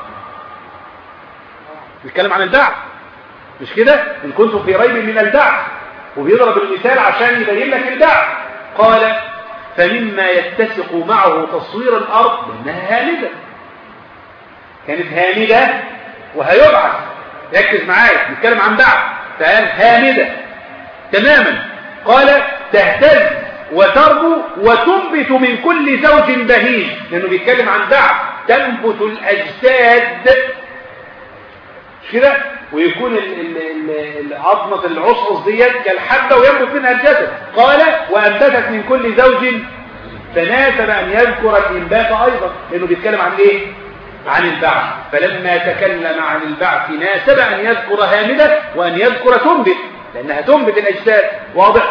بيتكلم عن البعث مش كده إن كنتم في ريب من البعث وبيضرب المثال عشان يبين لك البعث قال فمما يتسق معه تصوير الأرض لأنها هامدة كانت هامدة وهيبعث ركز معايا نتكلم عن بعض فقال هامدة تماما قال تهتز وتربو وتنبت من كل زوج بهيج لأنه بيتكلم عن بعض تنبت الأجساد مش كده ويكون عظمة العصعص ديت كالحبة وينبت منها الجسد قال وأنبتت من كل زوج فناسب أن يذكر الإنبات أيضا لأنه بيتكلم عن إيه عن البعث فلما تكلم عن البعث ناسب أن يذكر هامدة وأن يذكر تنبت لأنها تنبت الأجساد واضح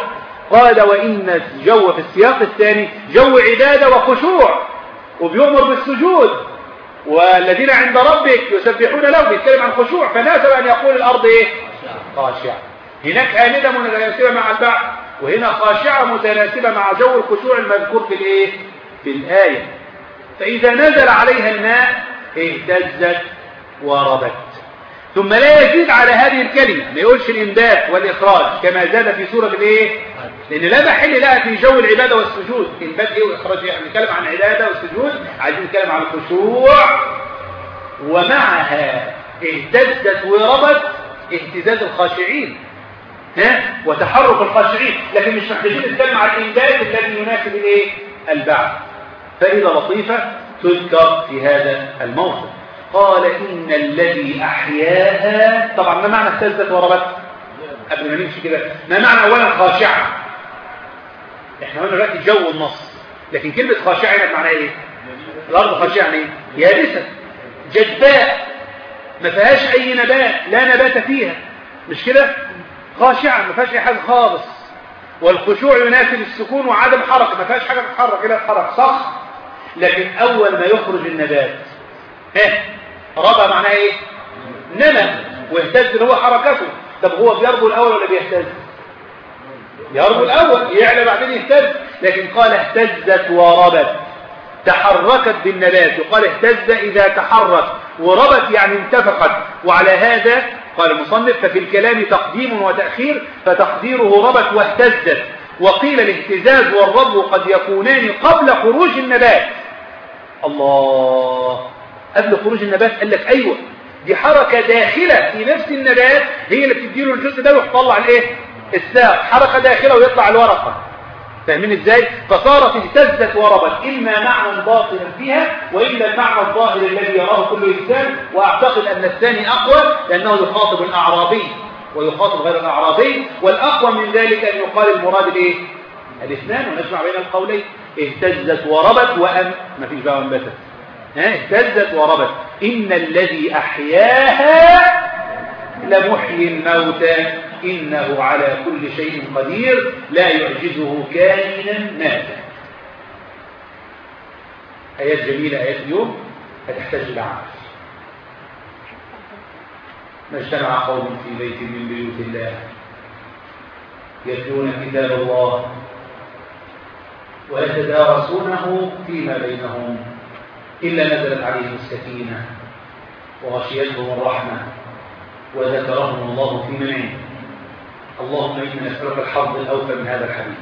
قال وإن جو في السياق الثاني جو عبادة وخشوع وبيؤمر بالسجود والذين عند ربك يسبحون له بيتكلم عن خشوع فناسب أن يقول الأرض إيه خاشعة هناك آمدة متناسبة مع البعث وهنا خاشعة متناسبة مع جو الخشوع المذكور في الإيه في الآية فإذا نزل عليها الماء اهتزت وربت ثم لا يزيد على هذه الكلمة ما يقولش الإنبات والإخراج كما زاد في سورة الإيه لأن لا محل لها في جو العبادة والسجود إنبات إيه وإخراج إيه نتكلم عن عبادة والسجود عايزين نتكلم عن الخشوع ومعها اهتزت وربت اهتزاز الخاشعين ها وتحرك الخاشعين لكن مش محتاجين نتكلم عن الإنبات الذي يناسب الإيه البعث فإذا لطيفة تذكر في هذا الموقف قال إن الذي أحياها طبعا ما معنى اهتزت وربت قبل ما نمشي كده ما معنى أولا خاشعة احنا قلنا دلوقتي جو النص لكن كلمة خاشعة هنا معناها ايه الأرض خاشعة يعني ايه يابسة جدباء ما فيهاش أي نبات لا نبات فيها مش كده خاشعة ما فيهاش أي حاجة خالص والخشوع يناسب السكون وعدم حركة ما فيهاش حاجة تتحرك كده تتحرك صح لكن أول ما يخرج النبات ها ربى معناه ايه نمى واهتز اللي هو حركته طب هو بيربو الأول ولا بيهتز يربو الأول يعلى بعدين يهتز لكن قال اهتزت وربت تحركت بالنبات وقال اهتز إذا تحرك وربت يعني انتفقت وعلى هذا قال المصنف ففي الكلام تقديم وتأخير فتقديره ربت واهتزت وقيل الاهتزاز والربو قد يكونان قبل خروج النبات الله قبل خروج النبات قال لك أيوة دي حركة داخلة في نفس النبات هي اللي بتديله الجزء ده ويطلع الايه الساق حركة داخلة ويطلع الورقة فاهمين ازاي فصارت اهتزت وربت اما معنى باطنا فيها والا المعنى الظاهر الذي يراه كل انسان واعتقد ان الثاني اقوى لانه يخاطب الاعرابي ويخاطب غير الاعرابي والاقوى من ذلك ان يقال المراد الايه الاثنان ونجمع بين القولين اهتزت وربت وام ما فيش بقى انبتت اهتزت وربت ان الذي احياها لمحيي الموتى إنه على كل شيء قدير لا يعجزه كائنا ماتا آيات جميلة آيات اليوم هتحتاج إلى عمل ما اجتمع قوم في بيت من بيوت الله يتلون كتاب الله ويتدارسونه فيما بينهم إلا نزلت عليهم السكينة وغشيتهم الرحمة وذكرهم الله في من عنده اللهم إنا نسألك الحظ الأوفى من هذا الحديث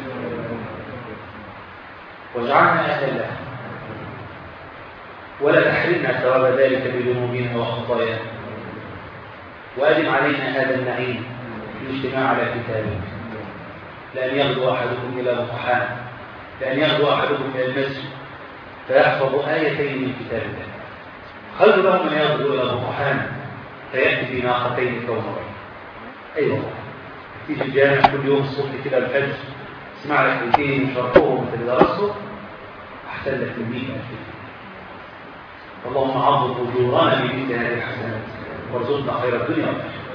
واجعلنا أهلا له ولا تحرمنا ثواب ذلك بذنوبنا وخطايانا وأدم علينا هذا النعيم الاجتماع على كتابك لأن يغدو أحدكم إلى الطحان لأن يغدو أحدكم إلى المسجد فيحفظ آيتين من كتاب الله خير له من يغدو إلى الطحان فيأتي بناقتين كومرين أيوة تيجي الجامع كل يوم الصبح كده الفجر اسمع لك ايتين شرحوهم في درسه احسن لك من 100000 اللهم عظم اجورنا بمثل هذه الحسنات وارزقنا خير الدنيا والآخرة